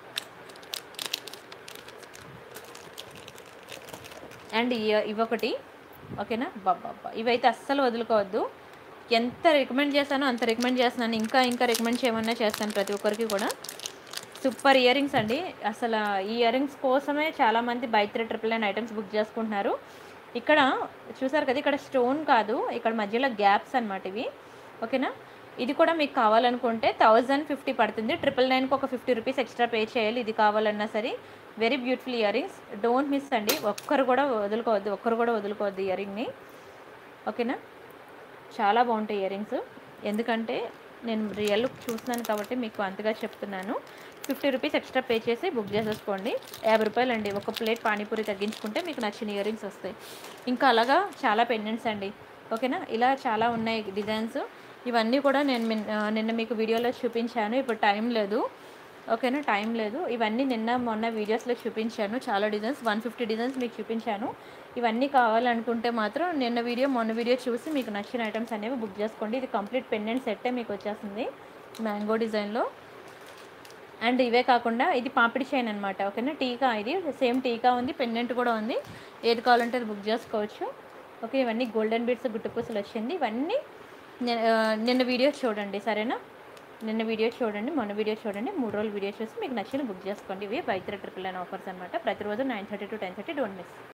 and ఇ- ఇవొకటి ఓకేనా బాబా ఇవైతే అస్సలు వదులుకోవద్దు ఎంత రికమెండ్ చేశానో అంత రికమెండ్ చేస్తున్నాను ఇంకా ఇంకా రికమెండ్ చేయమన్నా చేస్తాను ప్రతి ఒక్కరికి కూడా సూపర్ ఇయర్ రింగ్స్ అండి అసలు ఈ ఇయర్ రింగ్స్ కోసమే చాలామంది by three triple nine items book చేసుకుంటున్నారు ఇక్కడ చూసారు కదా ఇక్కడ స్టోన్ కాదు ఇక్కడ మధ్యలో గ్యాప్స్ అనమాట ఇవి ఓకేనా ఇది కూడా మీకు కావాలనుకుంటే థౌజండ్ ఫిఫ్టీ పడుతుంది ట్రిపుల్ నైన్కి ఒక ఫిఫ్టీ రూపీస్ ఎక్స్ట్రా పే చేయాలి ఇది కావాలన్నా సరే very beautiful ear rings don't miss అండి ఒక్కరు కూడా వదులుకోవద్దు ఒక్కరు కూడా వదులుకోవద్దు ఇయర్ రింగ్ని ఓకేనా చాలా బాగుంటాయి ఇయర్ రింగ్స్ ఎందుకంటే నేను రియల్ చూస్తున్నాను కాబట్టి మీకు అంతగా చెప్తున్నాను ఫిఫ్టీ రూపీస్ ఎక్స్ట్రా పే చేసి బుక్ చేసేసుకోండి యాభై రూపాయలు అండి ఒక ప్లేట్ పానీపూరి తగ్గించుకుంటే మీకు నచ్చిన ఇయర్ రింగ్స్ వస్తాయి ఇంకా అలాగా చాలా పెండెంట్స్ అండి ఓకేనా ఇలా చాలా ఉన్నాయి డిజైన్స్ ఇవన్నీ కూడా నేను మిన్- ఆ, నిన్న మీకు వీడియోలో చూపించాను ఇప్పుడు టైం లేదు ఓకేనా టైం లేదు ఇవన్నీ నిన్న మొన్న వీడియోస్లో చూపించాను చాలా డిజైన్స్ వన్ ఫిఫ్టీ డిజైన్స్ మీకు చూపించాను ఇవన్నీ కావాలనుకుంటే మాత్రం నిన్న వీడియో మొన్న వీడియో చూసి మీకు నచ్చిన ఐటమ్స్ అనేవి బుక్ చేసుకోండి ఇది కంప్లీట్ పెండెంట్ సెట్టే మీకు వచ్చేస్తుంది మ్యాంగో డిజైన్లో అండ్ ఇవే కాకుండా ఇది పాపిడి చైన్ అనమాట ఓకేనా టీకా ఇది సేమ్ టీకా ఉంది పెండెంట్ కూడా ఉంది ఏది కావాలంటే అది బుక్ చేసుకోవచ్చు ఓకే ఇవన్నీ గోల్డెన్ బీడ్స్ గుట్టుపూసలు వచ్చింది ఇవన్నీ ని- ఆ, నిన్న వీడియో చూడండి సరేనా నిన్న వీడియో చూడండి మొన్న వీడియో చూడండి మూడు రోజులు వీడియో చూసి మీకు నచ్చిన బుక్ చేసుకోండి ఇవి by three triple nine offers అనమాట ప్రతిరోజు nine thirty to ten thirty don't miss